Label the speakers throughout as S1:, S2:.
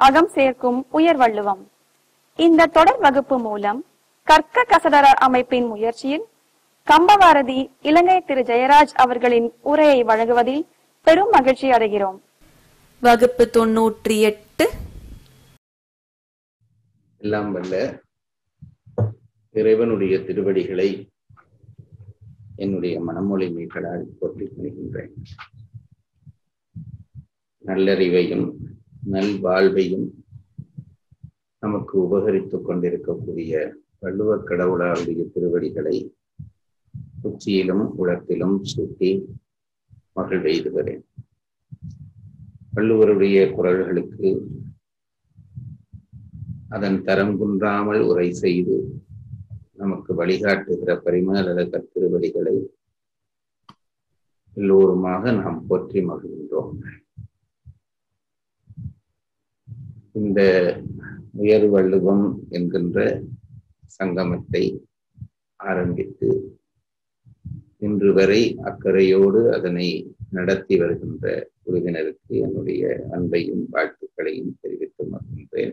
S1: அகம் சேர்க்கும் உயர் வள்ளுவம் இந்த தொடர் வகுப்பு மூலம் கற்க கசடர அமைப்பின் முயற்சியில் கம்பவாரதி இலங்கை திரு ஜெயராஜ் அவர்களின் உரையை வழங்குவதில் பெரும் மகிழ்ச்சி அடைகிறோம்
S2: வகுப்பு தொன்னூற்றி எட்டு
S3: எல்லாம் வல்ல இறைவனுடைய திருவடிகளை என்னுடைய மனமொழி மீட்டலால் போற்றி பணிகின்றேன் நல்லறிவையும் நல்வாழ்வையும் நமக்கு உபகரித்துக் கொண்டிருக்கக்கூடிய வள்ளுவர் கடவுளாருடைய திருவடிகளை உச்சியிலும் உளத்திலும் சூட்டி மகிழ்வெய்துகிறேன் வள்ளுவருடைய குரல்களுக்கு அதன் தரம் குன்றாமல் உரை செய்து நமக்கு வழிகாட்டுகிற பரிமாற கத்திருவடிகளை எல்லோருமாக நாம் போற்றி மகிழ்கின்றோம் இந்த உயர் வள்ளுவம் என்கின்ற சங்கமத்தை ஆரம்பித்து இன்று வரை அக்கறையோடு அதனை நடத்தி வருகின்ற குழுவினருக்கு என்னுடைய அன்பையும் வாழ்த்துக்களையும் தெரிவித்து மகிழ்கின்றேன்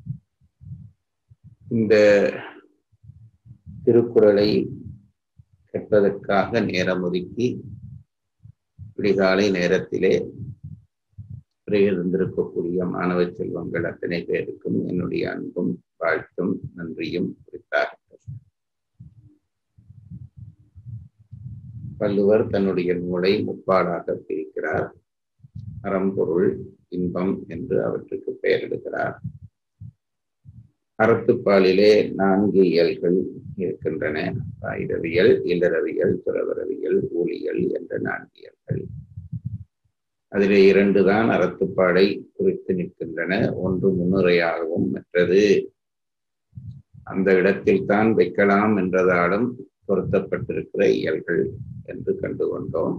S3: இந்த திருக்குறளை கற்பதற்காக நேரம் ஒதுக்கி விடிகாலை நேரத்திலே இருந்திருக்கக்கூடிய மாணவ செல்வங்கள் அத்தனை பேருக்கும் என்னுடைய அன்பும் வாழ்த்தும் நன்றியும் குறித்தார்கள் வள்ளுவர் தன்னுடைய நூலை முப்பாடாக பிரிக்கிறார் அறம்பொருள் இன்பம் என்று அவற்றுக்கு பெயரிடுகிறார் அறத்துப்பாலிலே நான்கு இயல்கள் இருக்கின்றன ஆயுதவியல் இல்லறவியல் துறவரவியல் ஊழியல் என்ற நான்கு இயல்கள் அதிலே இரண்டு தான் அறத்துப்பாடை குறித்து நிற்கின்றன ஒன்று முன்னுரையாகவும் மற்றது அந்த இடத்தில் தான் வைக்கலாம் என்றதாலும் பொருத்தப்பட்டிருக்கிற இயல்கள் என்று கண்டு கொண்டோம்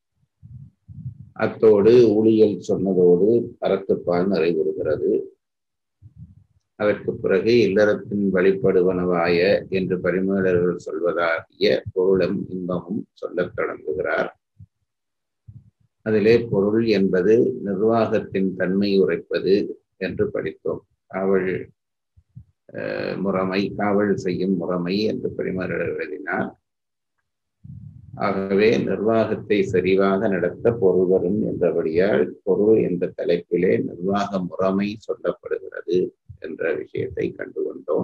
S3: அத்தோடு ஊழியல் சொன்னதோடு அறத்துப்பால் நிறைவுறுகிறது அதற்கு பிறகு இல்லறத்தின் வழிபடுவனவாய என்று பரிமேலர்கள் சொல்வதாகிய பொருளும் இன்பமும் சொல்லத் தொடங்குகிறார் அதிலே பொருள் என்பது நிர்வாகத்தின் தன்மை உரைப்பது என்று படித்தோம் காவல் முறைமை காவல் செய்யும் முறைமை என்று பரிமாறர் எழுதினார் ஆகவே நிர்வாகத்தை சரிவாக நடத்த பொருள் வரும் என்றபடியால் பொருள் என்ற தலைப்பிலே நிர்வாக முறைமை சொல்லப்படுகிறது என்ற விஷயத்தை கண்டுகொண்டோம்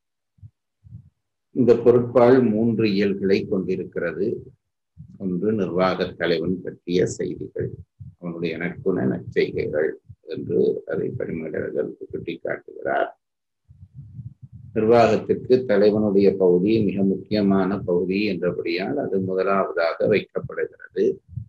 S3: இந்த பொருட்பால் மூன்று இயல்களை கொண்டிருக்கிறது ஒன்று நிர்வாக தலைவன் பற்றிய செய்திகள் அவனுடைய நட்புண நற்செய்கைகள் என்று அதை பரிமாடர்கள் சுட்டிக்காட்டுகிறார் நிர்வாகத்திற்கு தலைவனுடைய பகுதி மிக முக்கியமான பகுதி என்றபடியால் அது முதலாவதாக வைக்கப்படுகிறது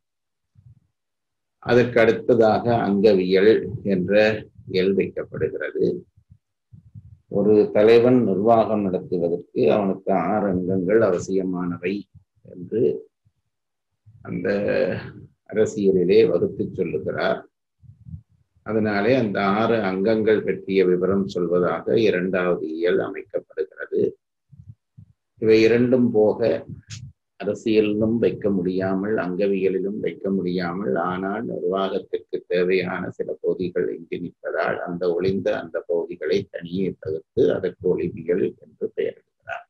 S3: அதற்கு அடுத்ததாக அங்கவியல் என்ற இயல் வைக்கப்படுகிறது ஒரு தலைவன் நிர்வாகம் நடத்துவதற்கு அவனுக்கு ஆறு அங்கங்கள் அவசியமானவை என்று அந்த அரசியலிலே வகுத்து சொல்லுகிறார் அதனாலே அந்த ஆறு அங்கங்கள் பற்றிய விவரம் சொல்வதாக இரண்டாவது இயல் அமைக்கப்படுகிறது இவை இரண்டும் போக அரசியலிலும் வைக்க முடியாமல் அங்கவியலிலும் வைக்க முடியாமல் ஆனால் நிர்வாகத்திற்கு தேவையான சில பகுதிகள் எஞ்சி நிற்பதால் அந்த ஒளிந்த அந்த பகுதிகளை தனியே தவிர்த்து அதற்கு ஒளிவியல் என்று பெயரிடுகிறார்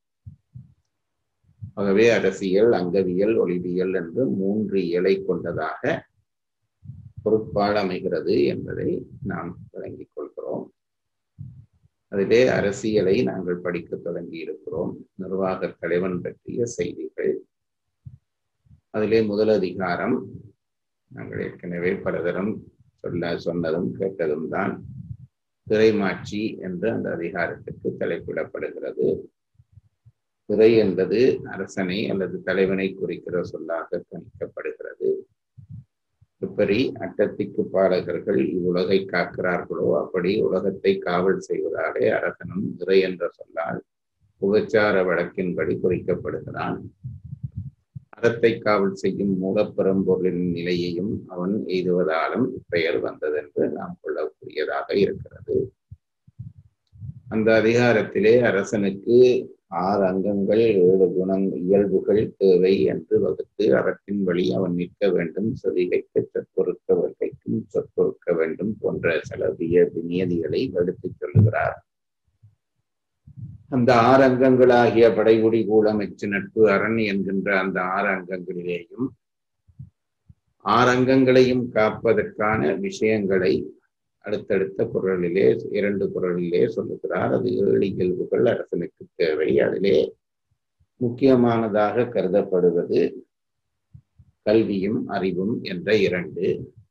S3: ஆகவே அரசியல் அங்கவியல் ஒளிவியல் என்று மூன்று இயலை கொண்டதாக பொருட்பால் அமைகிறது என்பதை நாம் விளங்கிக் கொள்கிறோம் அதிலே அரசியலை நாங்கள் படிக்க தொடங்கி இருக்கிறோம் நிர்வாக தலைவன் பற்றிய செய்திகள் அதிலே முதல் அதிகாரம் நாங்கள் ஏற்கனவே பலதரம் சொல்ல சொன்னதும் கேட்டதும் தான் திரைமாட்சி என்று அந்த அதிகாரத்துக்கு தலைப்பிடப்படுகிறது திரை என்பது அரசனை அல்லது தலைவனை குறிக்கிற சொல்லாக கணிக்கப்படுகிறது எப்படி அட்டத்திக்கு பாலகர்கள் இவ்வுலகை காக்கிறார்களோ அப்படி உலகத்தை காவல் செய்வதாலே அரசனும் திரை என்ற சொல்லால் உபச்சார வழக்கின்படி குறிக்கப்படுகிறான் அறத்தை காவல் செய்யும் மூலப்பெரும்பொருளின் நிலையையும் அவன் எய்துவதாலும் பெயர் வந்ததென்று நாம் கொள்ளக்கூடியதாக இருக்கிறது அந்த அதிகாரத்திலே அரசனுக்கு ஆறு அங்கங்கள் ஏழு குணங் இயல்புகள் தேவை என்று வகுத்து அறத்தின் வழி அவன் நிற்க வேண்டும் செவிகைக்கு சொற்பொருக்க வகைக்கும் சொற்பொருக்க வேண்டும் போன்ற சில விய நியதிகளை எடுத்துச் சொல்லுகிறார் அந்த ஆறு அங்கங்களாகிய படைகுடி கூலம் எச்சு நட்பு அரண் என்கின்ற அந்த ஆறு அங்கங்களிலேயும் ஆறு அங்கங்களையும் காப்பதற்கான விஷயங்களை அடுத்தடுத்த குரலிலே இரண்டு குரலிலே சொல்லுகிறார் அது ஏழு இயல்புகள் அரசனுக்கு தேவை அதிலே முக்கியமானதாக கருதப்படுவது கல்வியும் அறிவும் என்ற இரண்டு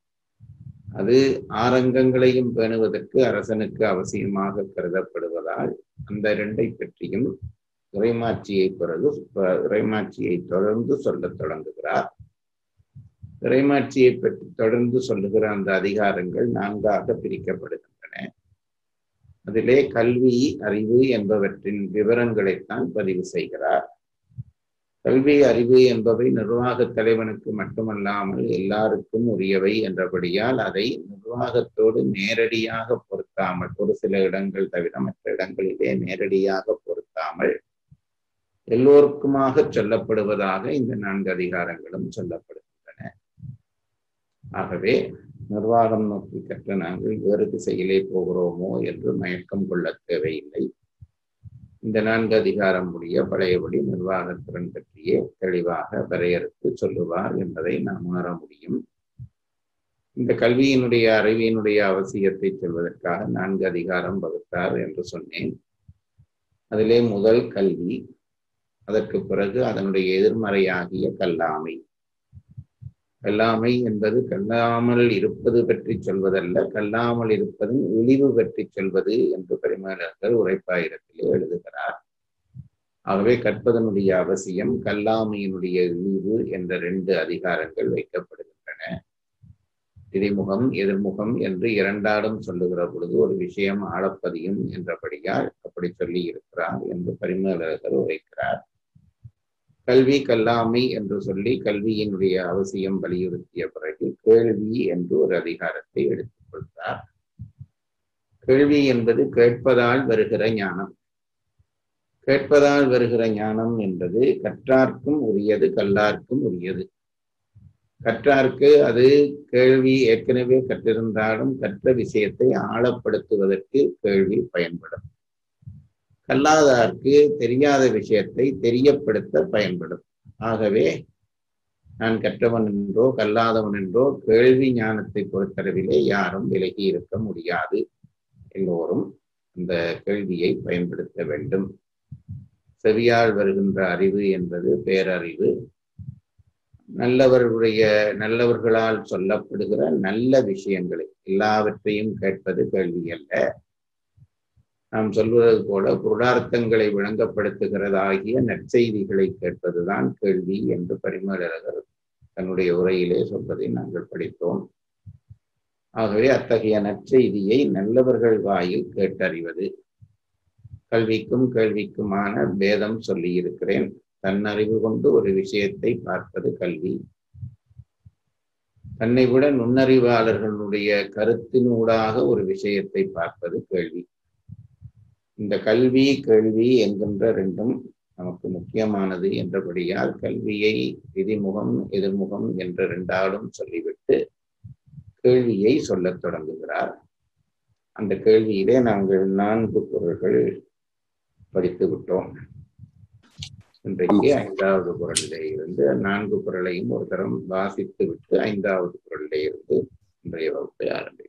S3: அது ஆரங்கங்களையும் பேணுவதற்கு அரசனுக்கு அவசியமாக கருதப்படுவதால் அந்த இரண்டை பற்றியும் இறைமாட்சியை பிறகு இறைமாட்சியை தொடர்ந்து சொல்லத் தொடங்குகிறார் இறைமாட்சியை பற்றி தொடர்ந்து சொல்லுகிற அந்த அதிகாரங்கள் நான்காக பிரிக்கப்படுகின்றன அதிலே கல்வி அறிவு என்பவற்றின் விவரங்களைத்தான் பதிவு செய்கிறார் கல்வி அறிவு என்பவை நிர்வாக தலைவனுக்கு மட்டுமல்லாமல் எல்லாருக்கும் உரியவை என்றபடியால் அதை நிர்வாகத்தோடு நேரடியாக பொருத்தாமல் ஒரு சில இடங்கள் தவிர மற்ற இடங்களிலே நேரடியாக பொருத்தாமல் எல்லோருக்குமாக சொல்லப்படுவதாக இந்த நான்கு அதிகாரங்களும் சொல்லப்படுகின்றன ஆகவே நிர்வாகம் நோக்கி கற்ற நாங்கள் வேறு திசையிலே போகிறோமோ என்று மயக்கம் கொள்ள தேவையில்லை இந்த நான்கு அதிகாரம் உடைய பழையபடி நிர்வாகத்திறன் பற்றியே தெளிவாக வரையறுத்து சொல்லுவார் என்பதை நாம் உணர முடியும் இந்த கல்வியினுடைய அறிவியினுடைய அவசியத்தை சொல்வதற்காக நான்கு அதிகாரம் வகுத்தார் என்று சொன்னேன் அதிலே முதல் கல்வி அதற்கு பிறகு அதனுடைய எதிர்மறையாகிய கல்லாமை கல்லாமை என்பது கல்லாமல் இருப்பது பற்றி சொல்வதல்ல கல்லாமல் இருப்பதும் இழிவு பற்றி சொல்வது என்று பரிமாணர்கள் உரைப்பாயிரத்திலே எழுதுகிறார் ஆகவே கற்பதனுடைய அவசியம் கல்லாமையினுடைய இழிவு என்ற ரெண்டு அதிகாரங்கள் வைக்கப்படுகின்றன திரிமுகம் எதிர்முகம் என்று இரண்டாலும் சொல்லுகிற பொழுது ஒரு விஷயம் ஆளப்பதியும் என்றபடியால் அப்படி சொல்லி இருக்கிறார் என்று பரிமேலழகர் உரைக்கிறார் கல்வி கல்லாமை என்று சொல்லி கல்வியினுடைய அவசியம் வலியுறுத்திய பிறகு கேள்வி என்று ஒரு அதிகாரத்தை எடுத்துக் கொள்கிறார் கேள்வி என்பது கேட்பதால் வருகிற ஞானம் கேட்பதால் வருகிற ஞானம் என்பது கற்றார்க்கும் உரியது கல்லார்க்கும் உரியது கற்றார்க்கு அது கேள்வி ஏற்கனவே கற்றிருந்தாலும் கற்ற விஷயத்தை ஆழப்படுத்துவதற்கு கேள்வி பயன்படும் கல்லாதார்க்கு தெரியாத விஷயத்தை தெரியப்படுத்த பயன்படும் ஆகவே நான் கற்றவன் என்றோ கல்லாதவன் என்றோ கேள்வி ஞானத்தை பொறுத்தளவிலே யாரும் விலகி இருக்க முடியாது எல்லோரும் அந்த கேள்வியை பயன்படுத்த வேண்டும் செவியால் வருகின்ற அறிவு என்பது பேரறிவு நல்லவர்களுடைய நல்லவர்களால் சொல்லப்படுகிற நல்ல விஷயங்களை எல்லாவற்றையும் கேட்பது கேள்வி அல்ல நாம் சொல்வது போல புருடார்த்தங்களை விளங்கப்படுத்துகிறதாகிய நற்செய்திகளை கேட்பதுதான் கேள்வி என்று பரிமேலழகர் தன்னுடைய உரையிலே சொல்வதை நாங்கள் படித்தோம் ஆகவே அத்தகைய நற்செய்தியை நல்லவர்கள் வாயில் கேட்டறிவது கல்விக்கும் கேள்விக்குமான பேதம் சொல்லி இருக்கிறேன் தன்னறிவு கொண்டு ஒரு விஷயத்தை பார்ப்பது கல்வி தன்னை விட நுண்ணறிவாளர்களுடைய கருத்தினூடாக ஒரு விஷயத்தை பார்ப்பது கேள்வி இந்த கல்வி கேள்வி என்கின்ற ரெண்டும் நமக்கு முக்கியமானது என்றபடியால் கல்வியை விதிமுகம் எதிர்முகம் என்ற ரெண்டாலும் சொல்லிவிட்டு கேள்வியை சொல்லத் தொடங்குகிறார் அந்த கேள்வியிலே நாங்கள் நான்கு பொருள்கள் படித்து விட்டோம் இன்றைக்கு ஐந்தாவது குரலிலே இருந்து நான்கு குரலையும் ஒரு தரம் வாசித்து விட்டு ஐந்தாவது குரலிலே இருந்து இன்றைய வகுப்பை ஆரம்பி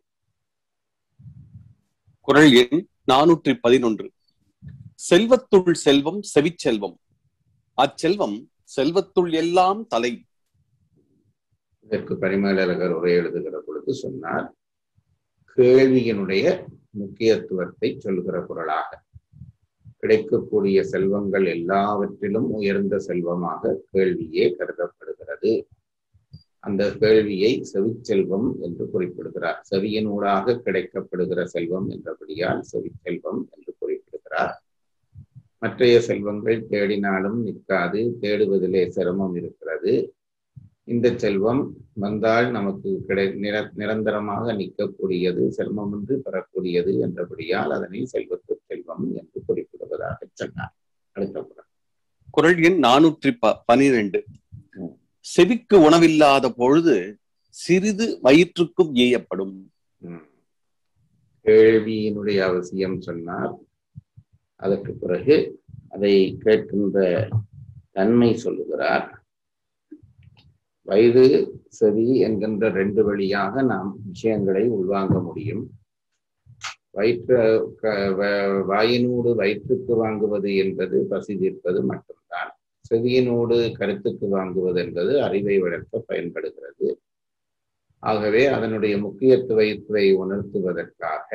S4: குரல் எண் நானூற்றி பதினொன்று செல்வத்துள் செல்வம் செவிச்செல்வம் அச்செல்வம் செல்வத்துள் எல்லாம் தலை
S3: இதற்கு பரிமேலழகர் உரை எழுதுகிற பொழுது சொன்னார் கேள்வியினுடைய முக்கியத்துவத்தை சொல்கிற குரலாக கிடைக்கக்கூடிய செல்வங்கள் எல்லாவற்றிலும் உயர்ந்த செல்வமாக கேள்வியே கருதப்படுகிறது அந்த கேள்வியை செவிச்செல்வம் என்று குறிப்பிடுகிறார் செவியினூடாக கிடைக்கப்படுகிற செல்வம் என்றபடியால் செவிச்செல்வம் என்று குறிப்பிடுகிறார் மற்றைய செல்வங்கள் தேடினாலும் நிற்காது தேடுவதிலே சிரமம் இருக்கிறது இந்த செல்வம் வந்தால் நமக்கு கிடை நிர நிரந்தரமாக நிற்கக்கூடியது செல்வமின்றி பெறக்கூடியது என்றபடியால் அதனை செல்வத்து செல்வம் என்று குறிப்பிடுவதாக சொன்னார் அடுத்த குரல்
S4: குரல் எண் நானூற்றி ப- பனிரெண்டு
S3: ம்.
S4: செவிக்கு உணவில்லாத பொழுது சிறிது வயிற்றுக்கும் ஏயப்படும்
S3: ம். கேள்வியினுடைய அவசியம் சொன்னார் அதற்கு பிறகு அதை கேட்கின்ற தன்மை சொல்லுகிறார் வயது செவி என்கின்ற ரெண்டு வழியாக நாம் விஷயங்களை உள்வாங்க முடியும் வயிற்று க- வ- வாயினூடு வயிற்றுக்கு வாங்குவது என்பது பசி தீர்ப்பது மட்டும்தான் செவியினூடு கருத்துக்கு வாங்குவது என்பது அறிவை வளர்க்க பயன்படுகிறது ஆகவே அதனுடைய முக்கியத்துவத்தை உணர்த்துவதற்காக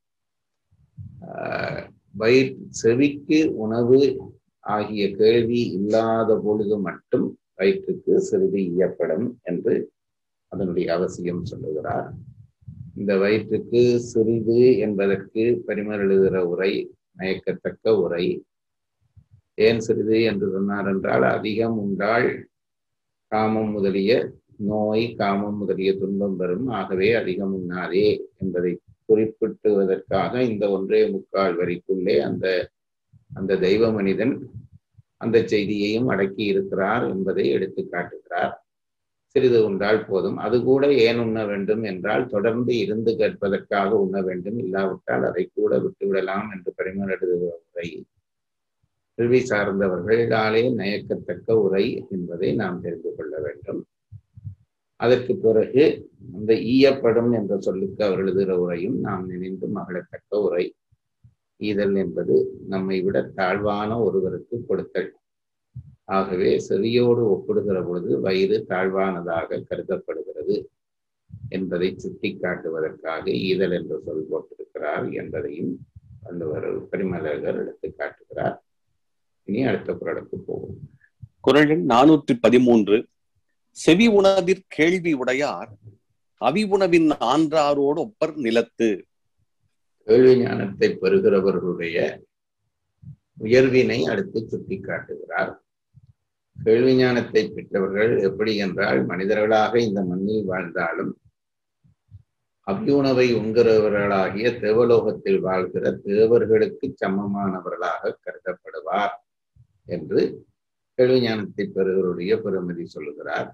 S3: ஆஹ், வயிற் செவிக்கு உணவு ஆகிய கேள்வி இல்லாத பொழுது மட்டும் வயிற்றுக்கு சிறிது ஈயப்படும் என்று அதனுடைய அவசியம் சொல்லுகிறார் இந்த வயிற்றுக்கு சிறிது என்பதற்கு பரிமர் எழுதுகிற உரை மயக்கத்தக்க உரை ஏன் சிறிது என்று சொன்னார் என்றால் அதிகம் உண்டால் காமம் முதலிய நோய் காமம் முதலிய துன்பம் வரும் ஆகவே அதிகம் உண்ணாதே என்பதை குறிப்பிட்டுவதற்காக இந்த ஒன்றே முக்கால் வரிக்குள்ளே அந்த அந்த தெய்வ மனிதன் அந்த செய்தியையும் அடக்கி இருக்கிறார் என்பதை எடுத்து காட்டுகிறார் சிறிது உண்டால் போதும் அது கூட ஏன் உண்ண வேண்டும் என்றால் தொடர்ந்து இருந்து கேட்பதற்காக உண்ண வேண்டும் இல்லாவிட்டால் அதை கூட விட்டுவிடலாம் என்று பரிமாறுகிற உரை கல்வி சார்ந்தவர்களாலே நயக்கத்தக்க உரை என்பதை நாம் தெரிந்து கொள்ள வேண்டும் அதற்கு பிறகு அந்த ஈயப்படும் என்ற சொல்லுக்கு அவர் எழுதுகிற உரையும் நாம் நினைந்து மகளத்தக்க உரை ஈதல் என்பது நம்மை விட தாழ்வான ஒருவருக்கு கொடுத்தல் ஆகவே செவியோடு ஒப்பிடுகிற பொழுது வயிறு தாழ்வானதாக கருதப்படுகிறது என்பதை சுட்டி காட்டுவதற்காக ஈதல் என்ற சொல் போட்டிருக்கிறார் என்பதையும் வள்ளுவர் பரிமலர்கள் எடுத்து காட்டுகிறார் இனி அடுத்த குரலுக்கு போவோம்
S4: குரல் எண் நானூற்றி பதிமூன்று செவி உணவிற் கேள்வி உடையார் அவி உணவின் ஆன்றாரோடு ஒப்பர் நிலத்து
S3: கேள்வி ஞானத்தை பெறுகிறவர்களுடைய உயர்வினை அடுத்து சுட்டி காட்டுகிறார் கேள்வி ஞானத்தை பெற்றவர்கள் எப்படி என்றால் மனிதர்களாக இந்த மண்ணில் வாழ்ந்தாலும் அபியுணவை உண்கிறவர்களாகிய தேவலோகத்தில் வாழ்கிற தேவர்களுக்கு சமமானவர்களாக கருதப்படுவார் என்று கேள்வி ஞானத்தை பெறுகிறவருடைய பெருமதி சொல்லுகிறார்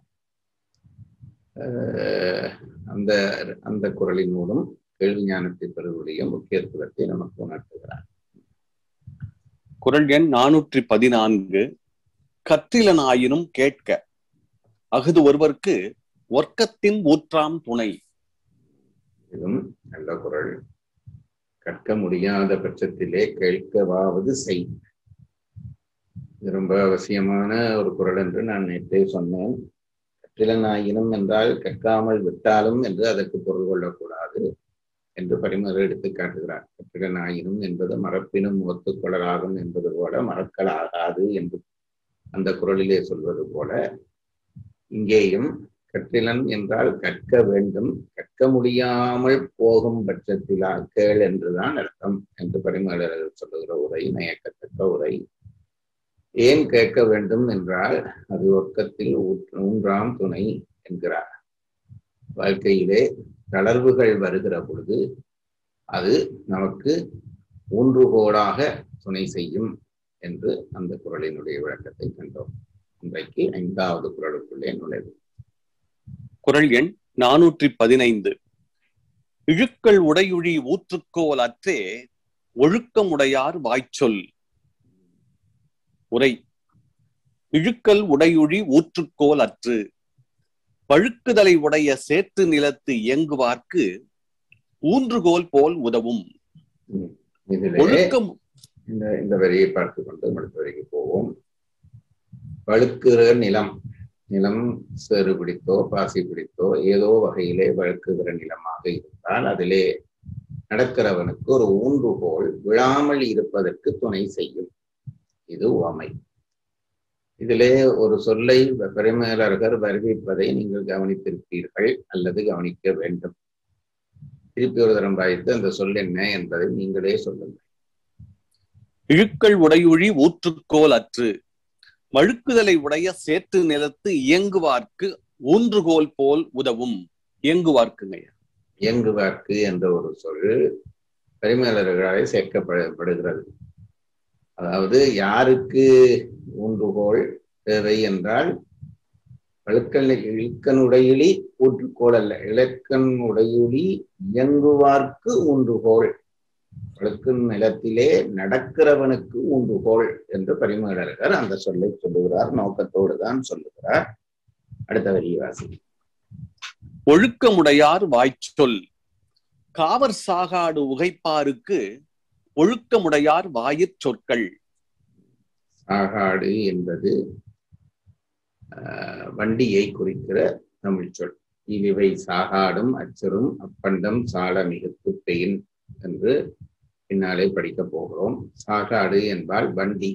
S3: அஹ் அந்த அந்த குரலின் மூலம் கேள்வி ஞானத்தை பெறுவடைய முக்கியத்துவத்தை நமக்கு உணர்த்துகிறார்
S4: குரல் எண் நானூற்றி பதினான்கு கற்றிலனாயினும் கேட்க அஃது ஒருவர்க்கு ஒர்க்கத்தின் ஊற்றாம் துணை
S3: இதுவும் நல்ல குரல் கற்க முடியாத பட்சத்திலே கேட்கவாவது செய் இது ரொம்ப அவசியமான ஒரு குரல் என்று நான் நேற்றே சொன்னேன் கற்றிலனாயினும் என்றால் கற்காமல் விட்டாலும் என்று அதற்கு பொருள் கொள்ளக்கூடாது என்று பரிமறு எடுத்து காட்டுகிறார் கற்றிலனாயினும் என்பது மரப்பினும் ஒத்துக்கொள்ளலாகும் என்பது போல மறக்கலாகாது என்று அந்த குரலிலே சொல்வது போல இங்கேயும் கற்றிலன் என்றால் கற்க வேண்டும் கற்க முடியாமல் போகும் பட்சத்திலா கேள் என்றுதான் அர்த்தம் என்று பரிமளர்கள் சொல்லுகிற உரை நயக்கத்தக்க உரை ஏன் கேட்க வேண்டும் என்றால் அது ஒர்க்கத்தில் ஊற்று- ஊன்றாம் துணை என்கிறார் வாழ்க்கையிலே தளர்வுகள் வருகிற பொழுது அது நமக்கு ஊன்றுகோலாக துணை செய்யும் என்று அந்த குரலினுடைய விளக்கத்தை கண்டோம் இன்றைக்கு ஐந்தாவது குரலுக்குள்ளே நுழைவு
S4: குரல் எண் நானூற்றி பதினைந்து இழுக்கள் உடையுழி ஊற்றுக்கோல் அற்றே ஒழுக்கமுடையார் வாய்ச்சொல் உரை இழுக்கல் உடையுழி ஊற்றுக்கோல் அற்று பழுக்குதலை உடைய சேற்று நிலத்து இயங்குவார்க்கு ஊன்றுகோல் போல் உதவும்
S3: ம். இதிலே
S4: ஒழுக்கம்
S3: இந்த இந்த வரியை பார்த்து கொண்டு அடுத்த வரிக்கு போவோம் வழுக்குற நிலம் நிலம் சேறு பிடித்தோ பாசி பிடித்தோ ஏதோ வகையிலே வழுக்குகிற நிலமாக இருந்தால் அதிலே நடக்கிறவனுக்கு ஒரு ஊன்றுகோல் விழாமல் இருப்பதற்கு துணை செய்யும் இது உவமை இதிலே ஒரு சொல்லை பெருமேலர்கள் வருவிப்பதை நீங்கள் கவனித்திருப்பீர்கள் அல்லது கவனிக்க வேண்டும் திருப்பி ஒரு தரம் வாய்த்து அந்த சொல் என்ன என்பதை நீங்களே சொல்லுங்கள்
S4: இழுக்கள் உடையுழி ஊற்றுக்கோல் அற்று வழுக்குதலை உடைய சேற்று நிலத்து இயங்குவார்க்கு ஊன்றுகோல் போல் உதவும் இயங்குவார்க்குங்க
S3: இயங்குவார்க்கு என்ற ஒரு சொல் பரிமேலர்களாலே சேர்க்கப்படுகிறது அதாவது யாருக்கு ஊன்றுகோல் தேவை என்றால் வழுக்கல் இழுக்கனுடையிலி ஊற்றுக்கோள் அல்ல இலக்கன் உடையுளி இயங்குவார்க்கு ஊன்றுகோல் வழுக்கின் நிலத்திலே நடக்கிறவனுக்கு ஊன்றுகோல் என்று பரிமேலழகர் அந்த சொல்லை சொல்லுகிறார் நோக்கத்தோடு தான் சொல்லுகிறார் அடுத்த வரியை வாசி
S4: ஒழுக்கமுடையார் வாய்ச்சொல் காவர் சாகாடு உகைப்பாருக்கு ஒழுக்கமுடையார் வாயிற் சொற்கள்
S3: சாகாடு என்பது ஆஹ், வண்டியை குறிக்கிற தமிழ் சொல் இவை சாகாடும் அச்சரும் அப்பண்டம் சால மிகுத்து பெயின் என்று பின்னாலே படிக்கப் போகிறோம் சாகாடு என்பால் வண்டி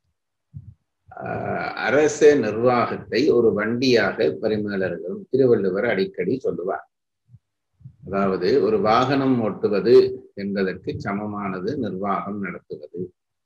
S3: ஆஹ், அரச நிர்வாகத்தை ஒரு வண்டியாக பரிமேலர்களும் திருவள்ளுவர் அடிக்கடி சொல்லுவார் அதாவது ஒரு வாகனம் ஓட்டுவது என்பதற்கு சமமானது நிர்வாகம் நடத்துவது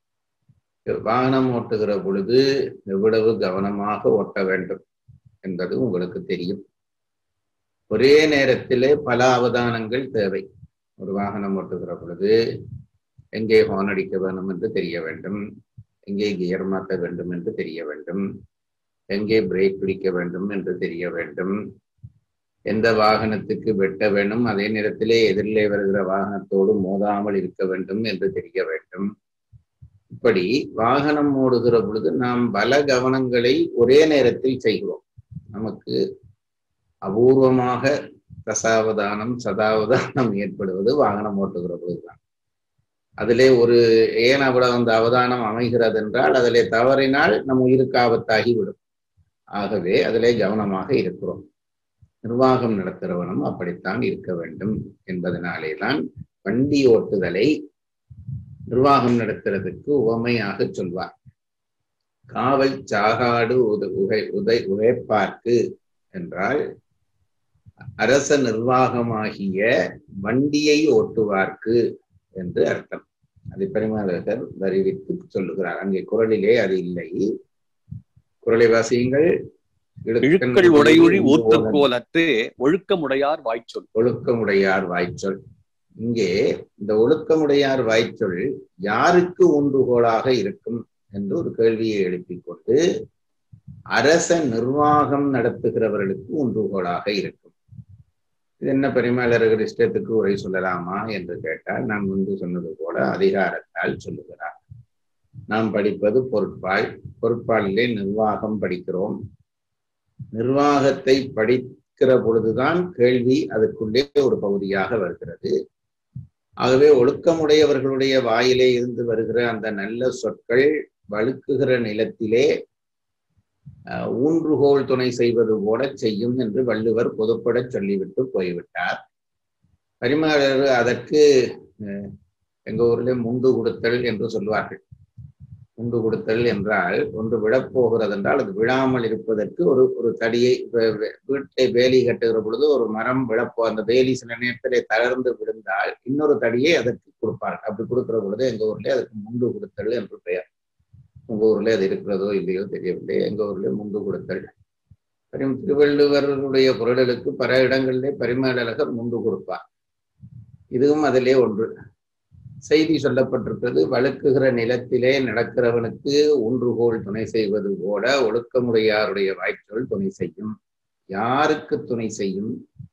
S3: வாகனம் ஓட்டுகிற பொழுது எவ்வளவு கவனமாக ஓட்ட வேண்டும் என்பது உங்களுக்கு தெரியும் ஒரே நேரத்திலே பல அவதானங்கள் தேவை ஒரு வாகனம் ஓட்டுகிற பொழுது எங்கே ஹார்ன் அடிக்க வேண்டும் என்று தெரிய வேண்டும் எங்கே கியர் மாற்ற வேண்டும் என்று தெரிய வேண்டும் எங்கே பிரேக் பிடிக்க வேண்டும் என்று தெரிய வேண்டும் எந்த வாகனத்துக்கு வெட்ட வேண்டும் அதே நேரத்திலே எதிரிலே வருகிற வாகனத்தோடு மோதாமல் இருக்க வேண்டும் என்று தெரிய வேண்டும் இப்படி வாகனம் ஓடுகிற பொழுது நாம் பல கவனங்களை ஒரே நேரத்தில் செய்கிறோம் நமக்கு அபூர்வமாக தசாவதானம் சதாவதானம் ஏற்படுவது வாகனம் ஓட்டுகிற பொழுதுதான் அதிலே ஒரு ஏன் அவ்வளவு அந்த அவதானம் அமைகிறது என்றால் அதிலே தவறினால் நம் உயிருக்கு ஆபத்தாகி விடும் ஆகவே அதிலே கவனமாக இருக்கிறோம் நிர்வாகம் நடத்துகிறவனும் அப்படித்தான் இருக்க வேண்டும் என்பதனாலே தான் வண்டி ஓட்டுதலை நிர்வாகம் நடத்துறதுக்கு உவமையாக சொல்வார் காவல் சாகாடு உத உகை உதை உகைப்பார்க்கு என்றால் அரச நிர்வாகமாகிய வண்டியை ஓட்டுவார்க்கு என்று அர்த்தம் அதை பெருமாளர் வரிவித்து சொல்லுகிறார் அங்கே குரலிலே அது இல்லை குரலை வாசியுங்கள்
S4: இழுக்கள் உடையுழி ஊற்றுக்கோலத்து ஒழுக்கமுடையார் வாய்ச்சொல்
S3: ஒழுக்கமுடையார் வாய்ச்சொல் இங்கே இந்த ஒழுக்கமுடையார் வாய்ச்சொல் யாருக்கு ஊன்றுகோலாக இருக்கும் என்று ஒரு கேள்வியை எழுப்பிக் கொண்டு அரச நிர்வாகம் நடத்துகிறவர்களுக்கு ஊன்றுகோலாக இருக்கும் இது என்ன பெருமாளர்கள் இஷ்டத்துக்கு உரை சொல்லலாமா என்று கேட்டால் நான் முன்பு சொன்னது போல அதிகாரத்தால் சொல்லுகிறார் நாம் படிப்பது பொருட்பால் பொருட்பாலிலே நிர்வாகம் படிக்கிறோம் நிர்வாகத்தை படிக்கிற பொழுதுதான் கேள்வி அதற்குள்ளே ஒரு பகுதியாக வருகிறது ஆகவே ஒழுக்கமுடையவர்களுடைய வாயிலே இருந்து வருகிற அந்த நல்ல சொற்கள் வழுக்குகிற நிலத்திலே அஹ், ஊன்றுகோல் துணை செய்வது போல செய்யும் என்று வள்ளுவர் பொதுப்பட சொல்லிவிட்டு போய்விட்டார் பரிமாளர் அதற்கு அஹ், எங்க ஊரிலே முண்டு கொடுத்தல் என்று சொல்வார்கள் முண்டு கொடுத்தல் என்றால் ஒன்று விழப்போகிறது என்றால் அது விழாமல் இருப்பதற்கு ஒரு ஒரு தடியை வே- வே- வீட்டை வேலி கட்டுகிற பொழுது ஒரு மரம் விழப்போ அந்த வேலி சில நேரத்திலே தளர்ந்து விழுந்தால் இன்னொரு தடியை அதற்கு கொடுப்பார்கள் அப்படி கொடுக்கிற பொழுது எங்க ஊர்ல அதுக்கு முண்டு கொடுத்தல் என்று பெயர் உங்க ஊர்ல அது இருக்கிறதோ இல்லையோ தெரியவில்லை எங்க ஊர்ல முண்டு கொடுத்தல் பரிம் திருவள்ளுவருடைய பொருளுக்கு பல இடங்களிலே பரிமேலழகர் முண்டு கொடுப்பார் இதுவும் அதிலே ஒன்று செய்தி சொல்லப்பட்டிருக்கிறது வழுக்குகிற நிலத்திலே நடக்கிறவனுக்கு ஊன்றுகோல் துணை செய்வது போல ஒழுக்கமுடையாருடைய வாய்ச்சொல் துணை செய்யும் யாருக்கு துணை செய்யும்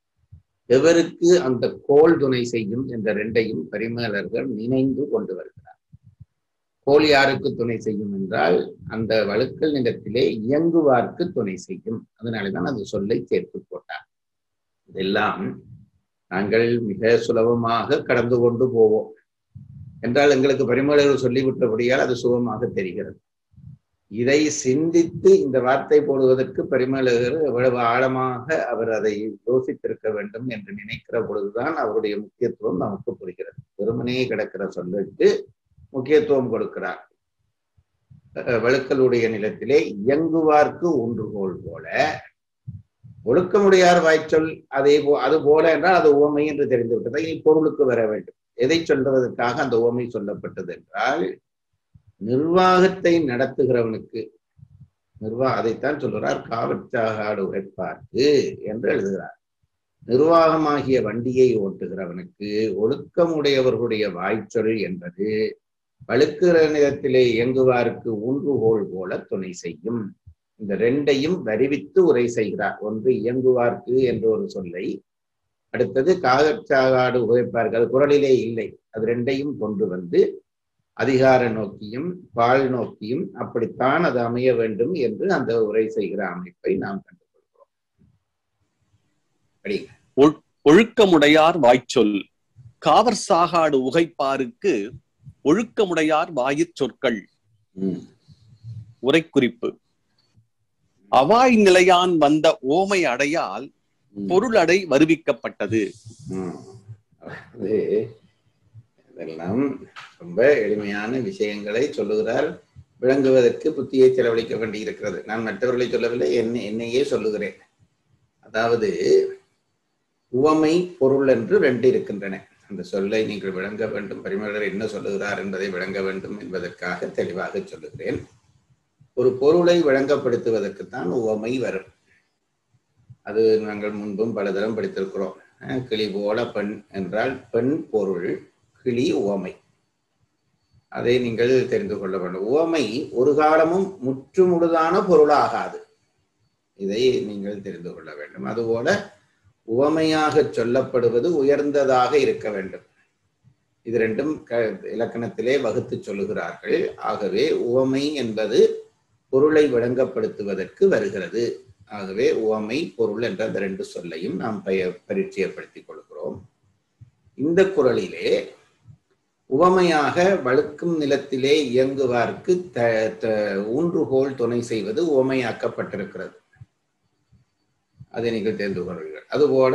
S3: எவருக்கு அந்த கோல் துணை செய்யும் என்ற ரெண்டையும் பரிமேலர்கள் நினைந்து கொண்டு வருகிறார் கோல் யாருக்கு துணை செய்யும் என்றால் அந்த வழுக்கல் நிலத்திலே இயங்குவார்க்கு துணை செய்யும் அதனாலதான் அந்த சொல்லை சேர்த்து போட்டார் இதெல்லாம் நாங்கள் மிக சுலபமாக கடந்து கொண்டு போவோம் என்றால் எங்களுக்கு பரிமளர்கள் சொல்லிவிட்டபடியால் அது சுகமாக தெரிகிறது இதை சிந்தித்து இந்த வார்த்தை போடுவதற்கு பரிமளகர் எவ்வளவு ஆழமாக அவர் அதை யோசித்திருக்க வேண்டும் என்று நினைக்கிற பொழுதுதான் அவருடைய முக்கியத்துவம் நமக்கு புரிகிறது வெறுமனே கிடக்கிற சொல்லுக்கு முக்கியத்துவம் கொடுக்கிறார் அஹ் வழுக்கலுடைய நிலத்திலே இயங்குவார்க்கு ஊன்றுகோல் போல ஒழுக்கமுடையார் வாய்ச்சொல் அதே போ அது போல என்றால் அது உவமை என்று தெரிந்து விட்டது இனி பொருளுக்கு வர வேண்டும் எதை சொல்வதற்காக அந்த உவமை சொல்லப்பட்டது என்றால் நிர்வாகத்தை நடத்துகிறவனுக்கு நிர்வாக அதைத்தான் சொல்கிறார் காவற்சாகாடு உழைப்பார்க்கு என்று எழுதுகிறார் நிர்வாகமாகிய வண்டியை ஓட்டுகிறவனுக்கு ஒழுக்கமுடையவர்களுடைய வாய்ச்சொல் என்பது வழுக்குற நிலத்திலே இயங்குவாருக்கு ஊன்றுகோல் போல துணை செய்யும் இந்த ரெண்டையும் வருவித்து உரை செய்கிறார் ஒன்று இயங்குவார்க்கு என்ற ஒரு சொல்லை அடுத்தது காகச்சாகாடு உகைப்பார்கள் அது குரலிலே இல்லை அது ரெண்டையும் கொண்டு வந்து அதிகார நோக்கியும் பால் நோக்கியும் அப்படித்தான் அது அமைய வேண்டும் என்று அந்த உரை செய்கிற அமைப்பை நாம் கண்டுகொள்கிறோம் படிங்க.
S4: ஒழுக்கமுடையார் வாய்ச்சொல் காவர் சாகாடு உகைப்பாருக்கு ஒழுக்கமுடையார் வாயிற் சொற்கள்
S3: ம்.
S4: உரைக்குறிப்பு அவாய் நிலையான் வந்த ஓமை அடையால்
S3: ம்.
S4: பொருளடை வருவிக்கப்பட்டது
S3: ம். அது இதெல்லாம் ரொம்ப எளிமையான விஷயங்களை சொல்லுகிறார் விளங்குவதற்கு புத்தியை செலவழிக்க வேண்டியிருக்கிறது நான் மற்றவர்களை சொல்லவில்லை என்னை என்னையே சொல்லுகிறேன் அதாவது உவமை பொருள் என்று ரெண்டு இருக்கின்றன அந்த சொல்லை நீங்கள் விளங்க வேண்டும் பரிமளர் என்ன சொல்லுகிறார் என்பதை விளங்க வேண்டும் என்பதற்காக தெளிவாக சொல்லுகிறேன் ஒரு பொருளை விளங்கப்படுத்துவதற்குத்தான் உவமை வரும் அது நாங்கள் முன்பும் பலதரம் படித்திருக்கிறோம் அஹ் கிளி போல பெண் என்றால் பெண் பொருள் கிளி உவமை அதை நீங்கள் தெரிந்து கொள்ள வேண்டும் உவமை ஒரு காலமும் முற்றுமுழுதான பொருளாகாது இதை நீங்கள் தெரிந்து கொள்ள வேண்டும் அதுபோல உவமையாக சொல்லப்படுவது உயர்ந்ததாக இருக்க வேண்டும் இது ரெண்டும் க இலக்கணத்திலே வகுத்து சொல்லுகிறார்கள் ஆகவே உவமை என்பது பொருளை விளங்கப்படுத்துவதற்கு வருகிறது ஆகவே உவமை பொருள் என்ற அந்த ரெண்டு சொல்லையும் நாம் பய பரிச்சயப்படுத்திக் கொள்கிறோம் இந்த குரலிலே உவமையாக வழுக்கும் நிலத்திலே இயங்குவார்க்கு த த- ஊன்றுகோல் துணை செய்வது உவமையாக்கப்பட்டிருக்கிறது அதை நீங்கள் தெரிந்து கொள்வீர்கள் அதுபோல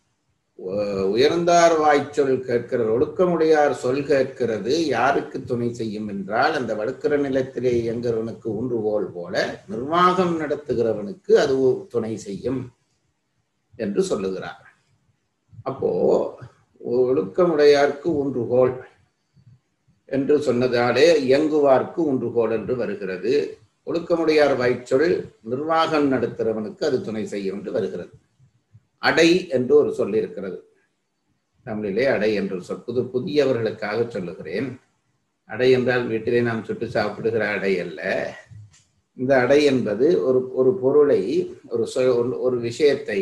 S3: உ- உயர்ந்தார் வாய்ச்சொல் கேட்கிற ஒழுக்கமுடையார் சொல் கேட்கிறது யாருக்கு துணை செய்யும் என்றால் அந்த வழுக்கிற நிலத்திலே இயங்குறவனுக்கு ஊன்றுகோல் போல நிர்வாகம் நடத்துகிறவனுக்கு அது துணை செய்யும் என்று சொல்லுகிறார் அப்போ ஒழுக்கமுடையார்க்கு ஊன்றுகோல் என்று சொன்னதாலே இயங்குவார்க்கு ஊன்றுகோல் என்று வருகிறது ஒழுக்கமுடையார் வாய்ச்சொல் நிர்வாகம் நடத்துகிறவனுக்கு அது துணை செய்யும் என்று வருகிறது அடை என்று ஒரு சொல் இருக்கிறது தமிழிலே அடை என்று ஒரு சொல் புது புதியவர்களுக்காக சொல்லுகிறேன் அடை என்றால் வீட்டிலே நாம் சுட்டு சாப்பிடுகிற அடை அல்ல இந்த அடை என்பது ஒரு ஒரு பொருளை ஒரு சொ- ஒரு- ஒரு விஷயத்தை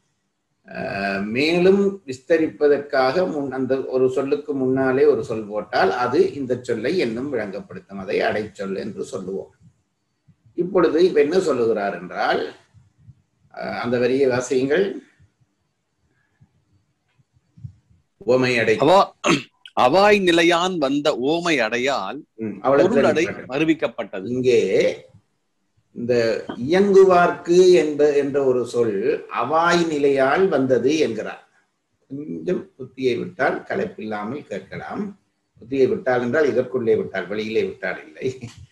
S3: ஆஹ், மேலும் விஸ்தரிப்பதற்காக முன் அந்த ஒரு சொல்லுக்கு முன்னாலே ஒரு சொல் போட்டால் அது இந்த சொல்லை இன்னும் விளங்கப்படுத்தும் அதை அடைச்சொல் என்று சொல்லுவோம் இப்பொழுது இப்ப என்ன சொல்லுகிறார் என்றால் ஆஹ், அந்த வரியை வாசியுங்கள் உவமை அடை
S4: அவா அவாய் நிலையான் வந்த ஓமை அடையால்
S3: ம், அவ்வளவு
S4: பொருளடை
S3: தெரியும்.
S4: வருவிக்கப்பட்டது
S3: இங்கே இந்த இயங்குவார்க்கு என்ப என்ற ஒரு சொல் அவாய் நிலையால் வந்தது என்கிறார் கொஞ்சம் புத்தியை விட்டால் கலைப்பில்லாமல் கேட்கலாம் புத்தியை விட்டால் என்றால் இதற்குள்ளே விட்டால் வெளியிலே விட்டால் இல்லை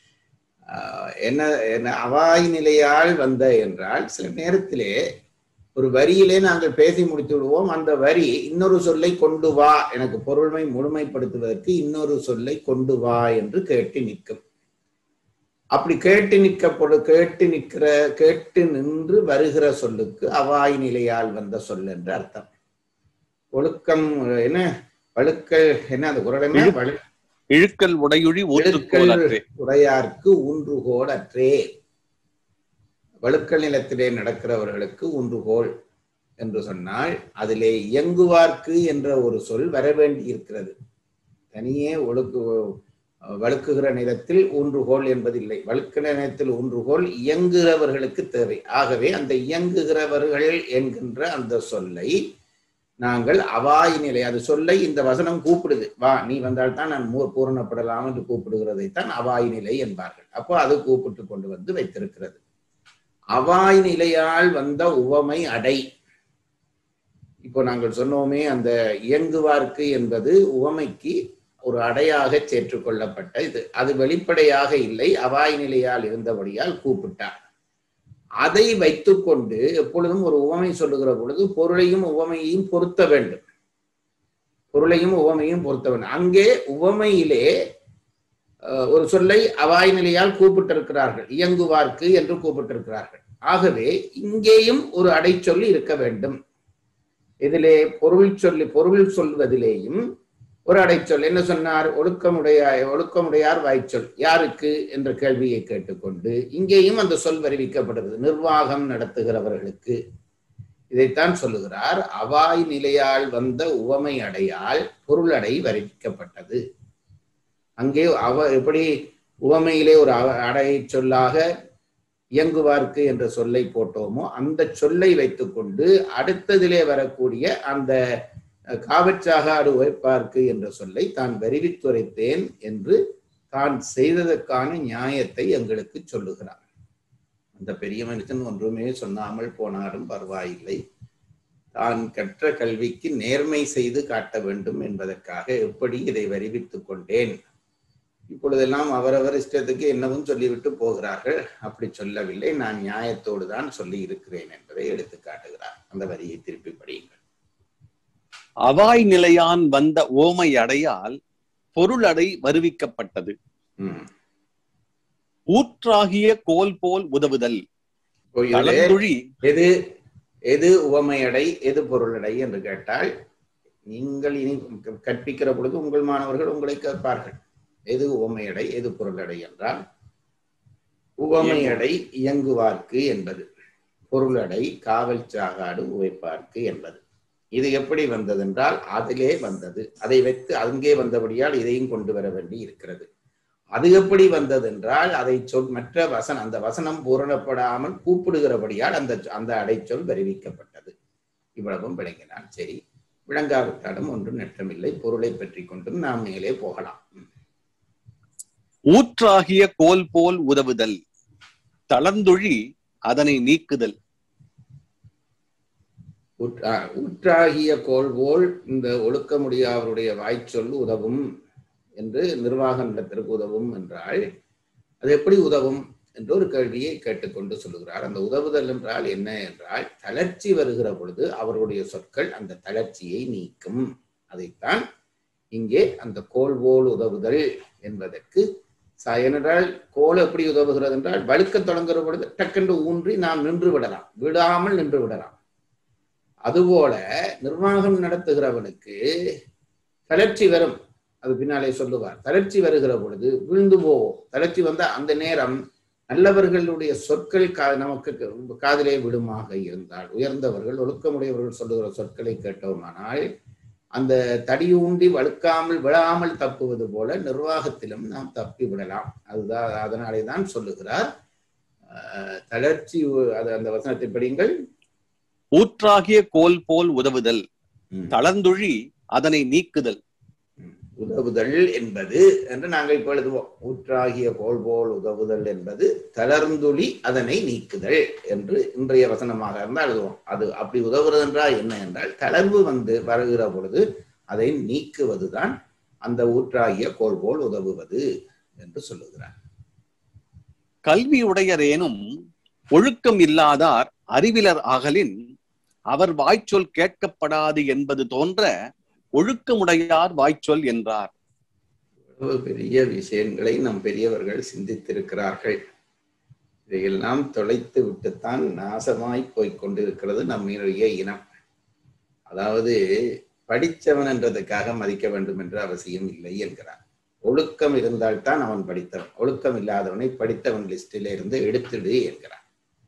S3: ஆஹ் என்ன என்ன அவாய் நிலையால் வந்த என்றால் சில நேரத்திலே ஒரு வரியிலே நாங்கள் பேசி முடித்து விடுவோம் அந்த வரி இன்னொரு சொல்லை கொண்டு வா எனக்கு பொருள்மை முழுமைப்படுத்துவதற்கு இன்னொரு சொல்லை கொண்டு வா என்று கேட்டு நிற்கும் அப்படி கேட்டு நிற்க பொழு கேட்டு நிற்கிற கேட்டு நின்று வருகிற சொல்லுக்கு அவாய் நிலையால் வந்த சொல் என்று அர்த்தம் ஒழுக்கம் என்ன வழுக்கல் என்ன அந்த குரல் என்ன
S4: இழு-
S3: வழு
S4: இழுக்கல் உடையுழி ஊற்றுக்கோலற்றே
S3: உடையார்க்கு ஊன்றுகோல் அற்றே வழுக்கல் நிலத்திலே நடக்கிறவர்களுக்கு ஊன்றுகோல் என்று சொன்னால் அதிலே இயங்குவார்க்கு என்ற ஒரு சொல் வர வேண்டி இருக்கிறது தனியே ஒழுக்கு வழுக்குகிற நிலத்தில் ஊன்றுகோல் என்பதில்லை வழுக்கிற நிலத்தில் ஊன்றுகோல் இயங்குகிறவர்களுக்கு தேவை ஆகவே அந்த இயங்குகிறவர்கள் என்கின்ற அந்த சொல்லை நாங்கள் அவாய் நிலை அது சொல்லை இந்த வசனம் கூப்பிடுது வா நீ வந்தால் தான் நான் மூ- பூரணப்படலாம் என்று கூப்பிடுகிறதைத்தான் அவாய் நிலை என்பார்கள் அப்போ அது கூப்பிட்டு கொண்டு வந்து வைத்திருக்கிறது அவாய் நிலையால் வந்த உவமை அடை இப்போ நாங்கள் சொன்னோமே அந்த இயங்குவார்க்கு என்பது உவமைக்கு ஒரு அடையாக சேற்றுக்கொள்ளப்பட்ட இது அது வெளிப்படையாக இல்லை அவாய் நிலையால் இருந்தபடியால் கூப்பிட்டார் அதை வைத்துக்கொண்டு எப்பொழுதும் ஒரு உவமை சொல்லுகிற பொழுது பொருளையும் உவமையையும் பொருத்த வேண்டும் பொருளையும் உவமையும் பொருத்த வேண்டும் அங்கே உவமையிலே அஹ், ஒரு சொல்லை அவாய் நிலையால் கூப்பிட்டிருக்கிறார்கள் இயங்குவார்க்கு என்று கூப்பிட்டிருக்கிறார்கள் ஆகவே இங்கேயும் ஒரு அடைச்சொல் இருக்க வேண்டும் இதிலே பொருள் சொல்லி பொருள் சொல்வதிலேயும் ஒரு அடைச்சொல் என்ன சொன்னார் ஒழுக்கமுடையார் ஒழுக்கமுடையார் வாய்ச்சொல் யாருக்கு என்ற கேள்வியை கேட்டுக்கொண்டு இங்கேயும் அந்த சொல் வருவிக்கப்படுகிறது நிர்வாகம் நடத்துகிறவர்களுக்கு இதைத்தான் சொல்லுகிறார் அவாய் நிலையால் வந்த உவமை அடையால் பொருளடை வருவிக்கப்பட்டது அங்கே அவ எப்படி உவமையிலே ஒரு அவ- அடை சொல்லாக இயங்குவார்க்கு என்ற சொல்லை போட்டோமோ அந்த சொல்லை வைத்துக்கொண்டு அடுத்ததிலே வரக்கூடிய அந்த அஹ், காவற்சாகாடு உழைப்பார்க்கு என்ற சொல்லை தான் வருவித்துரைத்தேன் என்று தான் செய்ததற்கான நியாயத்தை எங்களுக்கு சொல்லுகிறார் அந்த பெரிய மனுஷன் ஒன்றுமே சொன்னாமல் போனாலும் பரவாயில்லை தான் கற்ற கல்விக்கு நேர்மை செய்து காட்ட வேண்டும் என்பதற்காக எப்படி இதை வருவித்துக் கொண்டேன் இப்பொழுதெல்லாம் அவரவர் இஷ்டத்துக்கு என்னவும் சொல்லிவிட்டு போகிறார்கள் அப்படி சொல்லவில்லை நான் நியாயத்தோடு தான் சொல்லி இருக்கிறேன் என்பதை எடுத்து காட்டுகிறார் அந்த வரியை திருப்பி படியுங்கள்
S4: அவாய் நிலையான் வந்த ஓமை அடையால் பொருளடை வருவிக்கப்பட்டது
S3: ம்.
S4: ஊற்றாகிய கோல் போல் உதவுதல்
S3: இப்போ இதிலே
S4: தளந்துழி
S3: எது எது உவமையடை எது பொருளடை என்று கேட்டால் நீங்கள் இனி கற்பிக்கிற பொழுது உங்கள் மாணவர்கள் உங்களை கேட்பார்கள் எது உவமையடை எது பொருளடை என்றால் உவமையடை இயங்குவார்க்கு என்பது பொருளடை காவல் சாகாடு உவைப்பார்க்கு என்பது இது எப்படி வந்ததென்றால் அதிலே வந்தது அதை வைத்து அங்கே வந்தபடியால் இதையும் கொண்டு வர வேண்டி இருக்கிறது அது எப்படி வந்ததென்றால் அதை சொல் மற்ற வசனம் அந்த வசனம் பூரணப்படாமல் கூப்பிடுகிறபடியால் அந்த அந்த அடைச்சொல் வருவிக்கப்பட்டது இவ்வளவும் விளங்கினான் சரி விளங்காவிட்டாலும் ஒன்றும் நெற்றமில்லை பொருளை பற்றி கொண்டும் நாம் மேலே போகலாம்
S4: ஊற்றாகிய கோல் போல் உதவுதல் தளர்ந்துழி அதனை நீக்குதல்
S3: உற்- ஆ, உற்றாகிய கோள்போல் இந்த ஒழுக்கமுடியாவருடைய வாய்ச்சொல் உதவும் என்று நிர்வாக நிலத்திற்கு உதவும் என்றால் அது எப்படி உதவும் என்று ஒரு கேள்வியை கேட்டுக்கொண்டு சொல்லுகிறார் அந்த உதவுதல் என்றால் என்ன என்றால் தளர்ச்சி வருகிற பொழுது அவருடைய சொற்கள் அந்த தளர்ச்சியை நீக்கும் அதைத்தான் இங்கே அந்த கோல் போல் உதவுதல் என்பதற்கு ச- ஏனென்றால் கோல் எப்படி உதவுகிறது என்றால் வழுக்க தொடங்குகிற பொழுது டக்கென்று ஊன்றி நாம் நின்று விடலாம் விடாமல் நின்று விடலாம் அதுபோல நிர்வாகம் நடத்துகிறவனுக்கு தளர்ச்சி வரும் அது பின்னாலே சொல்லுவார் தளர்ச்சி வருகிற பொழுது விழுந்து போவோம் தளர்ச்சி வந்தா அந்த நேரம் நல்லவர்களுடைய சொற்கள் கா- நமக்கு க- காதிலே விடுமாக இருந்தால் உயர்ந்தவர்கள் ஒழுக்கமுடையவர்கள் சொல்லுகிற சொற்களை கேட்டோமானால் அந்த தடியூண்டி வழுக்காமல் விழாமல் தப்புவது போல நிர்வாகத்திலும் நாம் தப்பி விடலாம் அதுதான் அதனாலே தான் சொல்லுகிறார் அஹ், தளர்ச்சி உ- அது அந்த வசனத்தை படியுங்கள்
S4: ஊற்றாகிய கோல் போல் உதவுதல்
S3: ம்.
S4: தளர்ந்துழி அதனை நீக்குதல்
S3: உதவுதல் என்பது என்று நாங்கள் இப்ப எழுதுவோம் ஊற்றாகிய கோல் போல் உதவுதல் என்பது தளர்ந்துளி அதனை நீக்குதல் என்று இன்றைய வசனமாக இருந்தால் எழுதுவோம் அது அப்படி உதவுறது என்றால் என்ன என்றால் தளர்வு வந்து வருகிற பொழுது அதை நீக்குவதுதான் அந்த ஊற்றாகிய கோல் போல் உதவுவது என்று சொல்லுகிறார்
S4: கல்வியுடையரேனும் ஒழுக்கம் இல்லாதார் அறிவிலர் ஆகலின் அவர் வாய்ச்சொல் கேட்கப்படாது என்பது தோன்ற ஒழுக்கமுடையார் வாய்ச்சொல் என்றார்
S3: இவ்வளவு பெரிய விஷயங்களை நம் பெரியவர்கள் சிந்தித்திருக்கிறார்கள் இதையெல்லாம் தொலைத்து விட்டுத்தான் நாசமாய் போய்க் கொண்டிருக்கிறது நம்முடைய இனம் அதாவது படித்தவன் என்றதுக்காக மதிக்க வேண்டும் என்ற அவசியம் இல்லை என்கிறார் ஒழுக்கம் இருந்தால்தான் அவன் படித்தவன் ஒழுக்கம் இல்லாதவனை படித்தவன் லிஸ்டில இருந்து எடுத்துடு என்கிறார்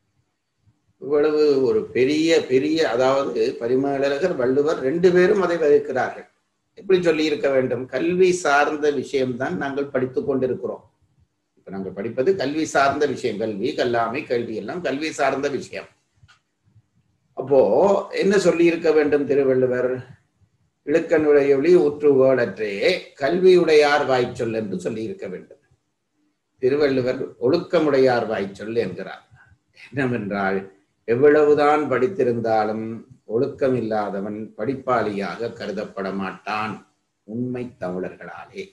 S3: இவ்வளவு ஒரு பெரிய பெரிய அதாவது பரிமேலழகர் வள்ளுவர் ரெண்டு பேரும் அதை வகுக்கிறார்கள் எப்படி சொல்லி இருக்க வேண்டும் கல்வி சார்ந்த விஷயம்தான் நாங்கள் படித்துக் கொண்டிருக்கிறோம் இப்ப நாங்கள் படிப்பது கல்வி சார்ந்த விஷயம் கல்வி கல்லாமை கல்வி எல்லாம் கல்வி சார்ந்த விஷயம் அப்போ என்ன சொல்லி இருக்க வேண்டும் திருவள்ளுவர் இழுக்கனுடையொளி ஊற்றுகோளற்றே கல்வியுடையார் வாய்ச்சொல் என்று சொல்லி இருக்க வேண்டும் திருவள்ளுவர் ஒழுக்கமுடையார் வாய்ச்சொல் என்கிறார் என்னவென்றால் எவ்வளவுதான் படித்திருந்தாலும் ஒழுக்கம் இல்லாதவன் படிப்பாளியாக கருதப்பட மாட்டான் உண்மை தமிழர்களாலே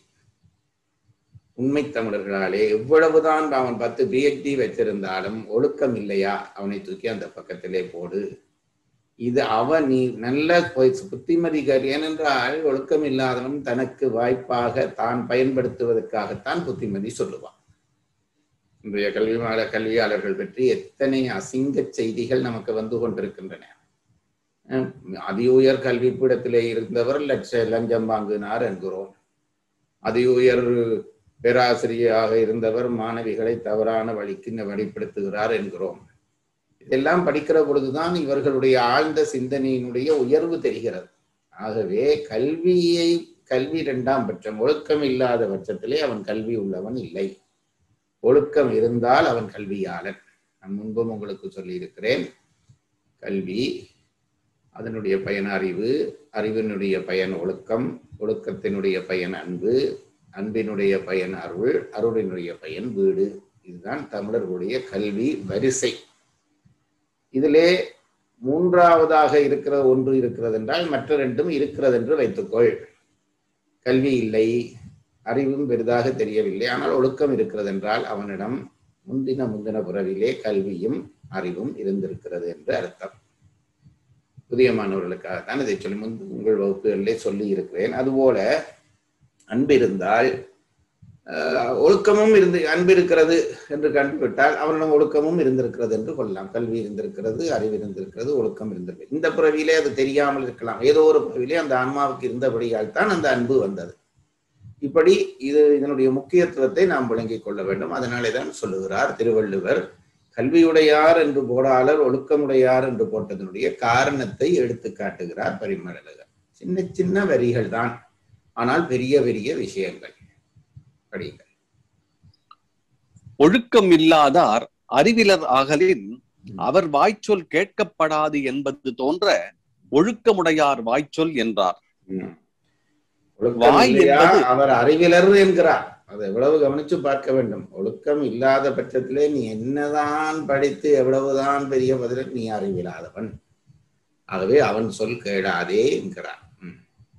S3: உண்மை தமிழர்களாலே எவ்வளவுதான் அவன் பத்து பிஹெச்டி வச்சிருந்தாலும் ஒழுக்கம் இல்லையா அவனை தூக்கி அந்த பக்கத்திலே போடு இது அவன் நீ நல்ல பொய் புத்திமதி கரு ஏனென்றால் ஒழுக்கம் இல்லாதவன் தனக்கு வாய்ப்பாக தான் பயன்படுத்துவதற்காகத்தான் புத்திமதி சொல்லுவான் இன்றைய கல்வியாளர் கல்வியாளர்கள் பற்றி எத்தனை அசிங்க செய்திகள் நமக்கு வந்து கொண்டிருக்கின்றன அஹ் அதி உயர் கல்வி பீடத்திலே இருந்தவர் லட்ச லஞ்சம் வாங்கினார் என்கிறோம் அதி உயர் பேராசிரியராக இருந்தவர் மாணவிகளை தவறான வழிக்கு வழிப்படுத்துகிறார் என்கிறோம் இதெல்லாம் படிக்கிற பொழுதுதான் இவர்களுடைய ஆழ்ந்த சிந்தனையினுடைய உயர்வு தெரிகிறது ஆகவே கல்வியை கல்வி இரண்டாம் பட்சம் ஒழுக்கம் இல்லாத பட்சத்திலே அவன் கல்வி உள்ளவன் இல்லை ஒழுக்கம் இருந்தால் அவன் கல்வியாளன் நான் முன்பும் உங்களுக்கு சொல்லியிருக்கிறேன் கல்வி அதனுடைய பயன் அறிவு அறிவினுடைய பயன் ஒழுக்கம் ஒழுக்கத்தினுடைய பயன் அன்பு அன்பினுடைய பயன் அருள் அருளினுடைய பயன் வீடு இதுதான் தமிழர்களுடைய கல்வி வரிசை இதிலே மூன்றாவதாக இருக்கிற ஒன்று இருக்கிறது என்றால் மற்ற ரெண்டும் இருக்கிறது என்று வைத்துக்கொள் கல்வி இல்லை அறிவும் பெரிதாக தெரியவில்லை ஆனால் ஒழுக்கம் இருக்கிறது என்றால் அவனிடம் முந்தின முந்தின புறவிலே கல்வியும் அறிவும் இருந்திருக்கிறது என்று அர்த்தம் புதிய மாணவர்களுக்காகத்தான் இதை சொல்லி முன் உங்கள் வகுப்புகளிலே சொல்லி இருக்கிறேன் அதுபோல அன்பு இருந்தால் ஆஹ், ஒழுக்கமும் இருந்து அன்பு இருக்கிறது என்று கண்டுவிட்டால் அவனிடம் ஒழுக்கமும் இருந்திருக்கிறது என்று கொள்ளலாம் கல்வி இருந்திருக்கிறது அறிவு இருந்திருக்கிறது ஒழுக்கம் இருந்திருக்கிறது இந்த பிறவியிலே அது தெரியாமல் இருக்கலாம் ஏதோ ஒரு பிறவிலே அந்த ஆன்மாவுக்கு இருந்தபடியால் தான் அந்த அன்பு வந்தது இப்படி இது இதனுடைய முக்கியத்துவத்தை நாம் விளங்கிக் கொள்ள வேண்டும் அதனாலே தான் சொல்லுகிறார் திருவள்ளுவர் கல்வியுடையார் என்று போடாளர் ஒழுக்கமுடையார் என்று போட்டதனுடைய காரணத்தை எடுத்து காட்டுகிறார் பரிமளகர் சின்ன சின்ன வரிகள் தான் ஆனால் பெரிய பெரிய விஷயங்கள் படிங்கள்
S4: ஒழுக்கம் இல்லாதார் அறிவிலர் ஆகலின் அவர் வாய்ச்சொல் கேட்கப்படாது என்பது தோன்ற ஒழுக்கமுடையார் வாய்ச்சொல் என்றார்
S3: ம். ஒழுக்கம்
S4: வாய்
S3: இல்லையா?
S4: என்பது-
S3: அவர் அறிவிலர் என்கிறார் அதை எவ்வளவு கவனிச்சு பார்க்க வேண்டும் ஒழுக்கம் இல்லாத பட்சத்திலே நீ என்னதான் படித்து எவ்வளவுதான் பெரிய பதில நீ அறிவில்லாதவன் ஆகவே அவன் சொல் கேளாதே என்கிறார் ம்.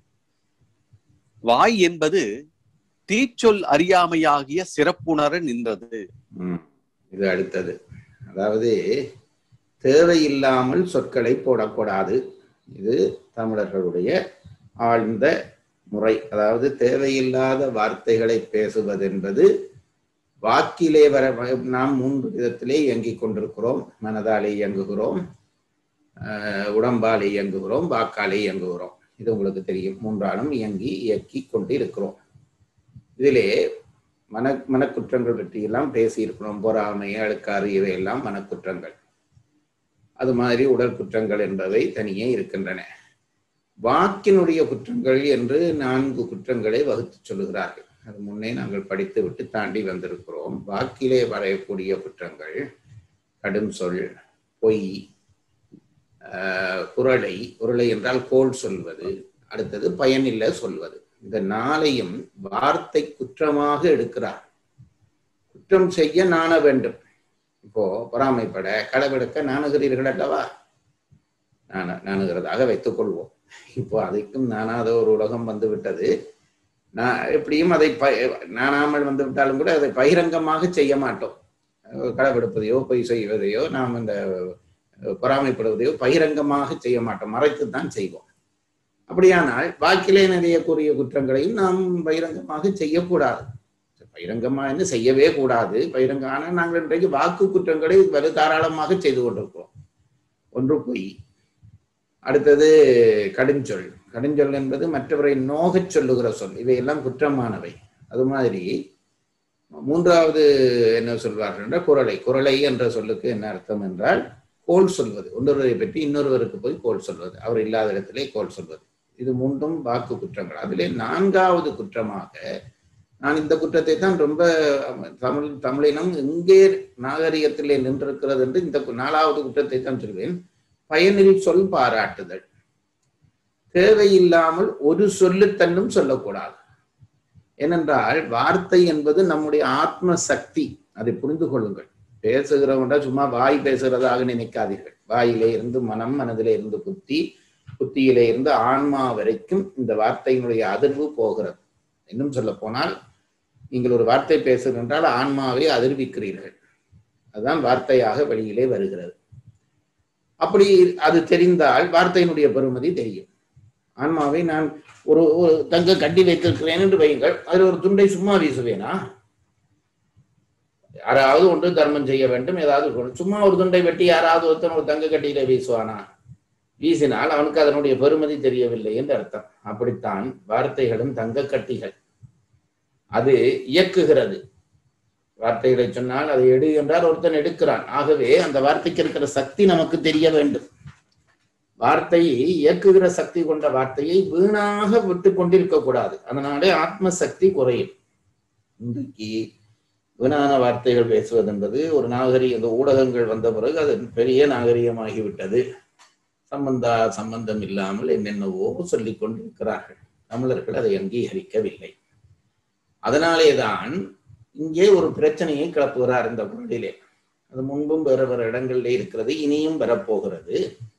S4: வாய் என்பது தீச்சொல் அறியாமையாகிய சிறப்புணர நின்றது
S3: ம். இது அடுத்தது அதாவது தேவையில்லாமல் சொற்களை போடக்கூடாது இது தமிழர்களுடைய ஆழ்ந்த முறை அதாவது தேவையில்லாத வார்த்தைகளை பேசுவது என்பது வாக்கிலே வர நாம் மூன்று விதத்திலே இயங்கிக் கொண்டிருக்கிறோம் மனதாலே இயங்குகிறோம் ஆஹ் உடம்பாலே இயங்குகிறோம் வாக்காலே இயங்குகிறோம் இது உங்களுக்கு தெரியும் மூன்றாலும் இயங்கி இயக்கி கொண்டு இருக்கிறோம் இதிலே மன மனக்குற்றங்கள் பற்றியெல்லாம் பேசியிருக்கிறோம் பொறாமை அழுக்காறு இவையெல்லாம் மனக்குற்றங்கள் அது மாதிரி உடல் குற்றங்கள் என்பவை தனியே இருக்கின்றன வாக்கினுடைய குற்றங்கள் என்று நான்கு குற்றங்களை வகுத்து சொல்லுகிறார்கள் அது முன்னே நாங்கள் படித்து விட்டு தாண்டி வந்திருக்கிறோம் வாக்கிலே வரையக்கூடிய குற்றங்கள் கடும் சொல் பொய் ஆஹ், குரலை குரலை என்றால் கோல் சொல்வது அடுத்தது பயனில்லை சொல்வது இந்த நாளையும் வார்த்தை குற்றமாக எடுக்கிறார் குற்றம் செய்ய நாண வேண்டும் இப்போ பொறாமைப்பட களவெடுக்க நாணுகிறீர்கள் அல்லவா நாண நாணுகிறதாக வைத்துக் கொள்வோம் இப்போ அதுக்கும் நானாத ஒரு உலகம் வந்து விட்டது நான் எப்படியும் அதை ப நானாமல் வந்து விட்டாலும் கூட அதை பகிரங்கமாக செய்ய மாட்டோம் அஹ் களவெடுப்பதையோ பொய் செய்வதையோ நாம் இந்த அஹ், பொறாமைப்படுவதையோ பகிரங்கமாக செய்ய மாட்டோம் மறைத்துத்தான் செய்வோம் அப்படியானால் வாக்கிலே நிறைய கூறிய குற்றங்களையும் நாம் பகிரங்கமாக செய்யக்கூடாது பகிரங்கமா என்ன செய்யவே கூடாது பகிரங்க ஆனால் நாங்கள் இன்றைக்கு வாக்கு குற்றங்களை வலு தாராளமாக செய்து கொண்டிருக்கிறோம் ஒன்று பொய் அடுத்தது கடுஞ்சொல் கடுஞ்சொல் என்பது மற்றவரை நோகச் சொல்லுகிற சொல் இவையெல்லாம் குற்றமானவை அது மாதிரி மூன்றாவது என்ன சொல்வார்கள் என்றால் குரலை குரலை என்ற சொல்லுக்கு என்ன அர்த்தம் என்றால் கோல் சொல்வது ஒன்றொருவரை பற்றி இன்னொருவருக்கு போய் கோல் சொல்வது அவர் இல்லாத இடத்திலே கோல் சொல்வது இது மூன்றும் வாக்கு குற்றங்கள் அதிலே நான்காவது குற்றமாக நான் இந்த குற்றத்தை தான் ரொம்ப தமிழ் தமிழினம் எங்கே நாகரிகத்திலே நின்றிருக்கிறது என்று இந்த கு- நாலாவது குற்றத்தை தான் சொல்வேன் பயனில் சொல் பாராட்டுதல் தேவையில்லாமல் ஒரு சொல்லு தன்னும் சொல்லக்கூடாது ஏனென்றால் வார்த்தை என்பது நம்முடைய ஆத்ம சக்தி அதை புரிந்து கொள்ளுங்கள் பேசுகிறவங்க சும்மா வாய் பேசுகிறதாக நினைக்காதீர்கள் வாயிலே இருந்து மனம் மனதிலே இருந்து புத்தி புத்தியிலே இருந்து ஆன்மா வரைக்கும் இந்த வார்த்தையினுடைய அதிர்வு போகிறது இன்னும் சொல்ல போனால் நீங்கள் ஒரு வார்த்தை பேசுகின்றால் ஆன்மாவை அதிர்விக்கிறீர்கள் அதுதான் வார்த்தையாக வெளியிலே வருகிறது அப்படி அது தெரிந்தால் வார்த்தையினுடைய பெருமதி தெரியும் ஆன்மாவை நான் ஒரு ஒரு தங்க கட்டி வைத்திருக்கிறேன் என்று வையுங்கள் அதில் ஒரு துண்டை சும்மா வீசுவேனா யாராவது ஒன்று தர்மம் செய்ய வேண்டும் ஏதாவது ஒரு- சும்மா ஒரு துண்டை வெட்டி யாராவது ஒருத்தன் ஒரு தங்க கட்டியில வீசுவானா வீசினால் அவனுக்கு அதனுடைய பெருமதி தெரியவில்லை என்று அர்த்தம் அப்படித்தான் வார்த்தைகளும் தங்க கட்டிகள் அது இயக்குகிறது வார்த்தைகளை சொன்னால் அதை எடு என்றால் ஒருத்தன் எடுக்கிறான் ஆகவே அந்த வார்த்தைக்கு இருக்கிற சக்தி நமக்கு தெரிய வேண்டும் வார்த்தையை இயக்குகிற சக்தி கொண்ட வார்த்தையை வீணாக விட்டு கொண்டிருக்க கூடாது அதனாலே ஆத்ம சக்தி குறையும் இன்றைக்கு வீணான வார்த்தைகள் பேசுவது என்பது ஒரு நாகரிக இந்த ஊடகங்கள் வந்த பிறகு அது பெரிய நாகரிகமாகிவிட்டது சம்பந்தா சம்பந்தம் இல்லாமல் என்னென்னவோ சொல்லிக் கொண்டிருக்கிறார்கள் தமிழர்கள் அதை அங்கீகரிக்கவில்லை அதனாலேதான் இங்கே ஒரு பிரச்சனையை கிளப்புகிறார் இந்த குரலிலே அது முன்பும் வேறு வேறு இடங்களிலே இருக்கிறது இனியும் வரப்போகிறது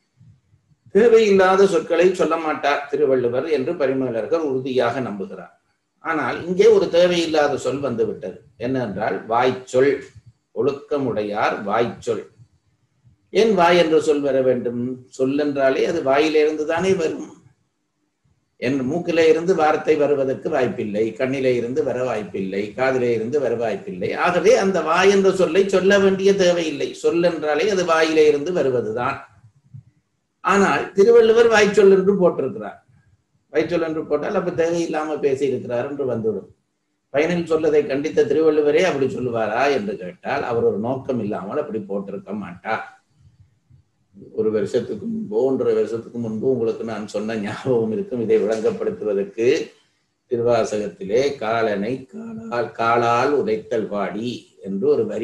S3: தேவையில்லாத சொற்களை சொல்ல மாட்டார் திருவள்ளுவர் என்று பரிமேலர்கள் உறுதியாக நம்புகிறார் ஆனால் இங்கே ஒரு தேவையில்லாத சொல் வந்து விட்டது என்னென்றால் வாய்ச்சொல் ஒழுக்கமுடையார் வாய்ச்சொல் ஏன் வாய் என்ற சொல் வர வேண்டும் சொல் என்றாலே அது வாயிலிருந்து தானே வரும் என் மூக்கிலே இருந்து வார்த்தை வருவதற்கு வாய்ப்பில்லை கண்ணிலே இருந்து வர வாய்ப்பில்லை காதிலே இருந்து வர வாய்ப்பில்லை ஆகவே அந்த வாய் என்ற சொல்லை சொல்ல வேண்டிய தேவையில்லை சொல் என்றாலே அது வாயிலே இருந்து வருவதுதான் ஆனால் திருவள்ளுவர் வாய்ச்சொல் என்று போட்டிருக்கிறார் வாய்ச்சொல் என்று போட்டால் அப்ப தேவையில்லாம பேசி இருக்கிறார் என்று வந்துவிடும் பயனில் சொல்லதை கண்டித்த திருவள்ளுவரே அப்படி சொல்லுவாரா என்று கேட்டால் அவர் ஒரு நோக்கம் இல்லாமல் அப்படி போட்டிருக்க மாட்டார் ஒரு வருஷத்துக்கு முன்போ ஒன்றரை வருஷத்துக்கு முன்பு உங்களுக்கு நான் சொன்ன ஞாபகம் இருக்கும் இதை விளங்கப்படுத்துவதற்கு திருவாசகத்திலே காலனை காலால் காலால் உதைத்தல் பாடி என்று ஒரு வரி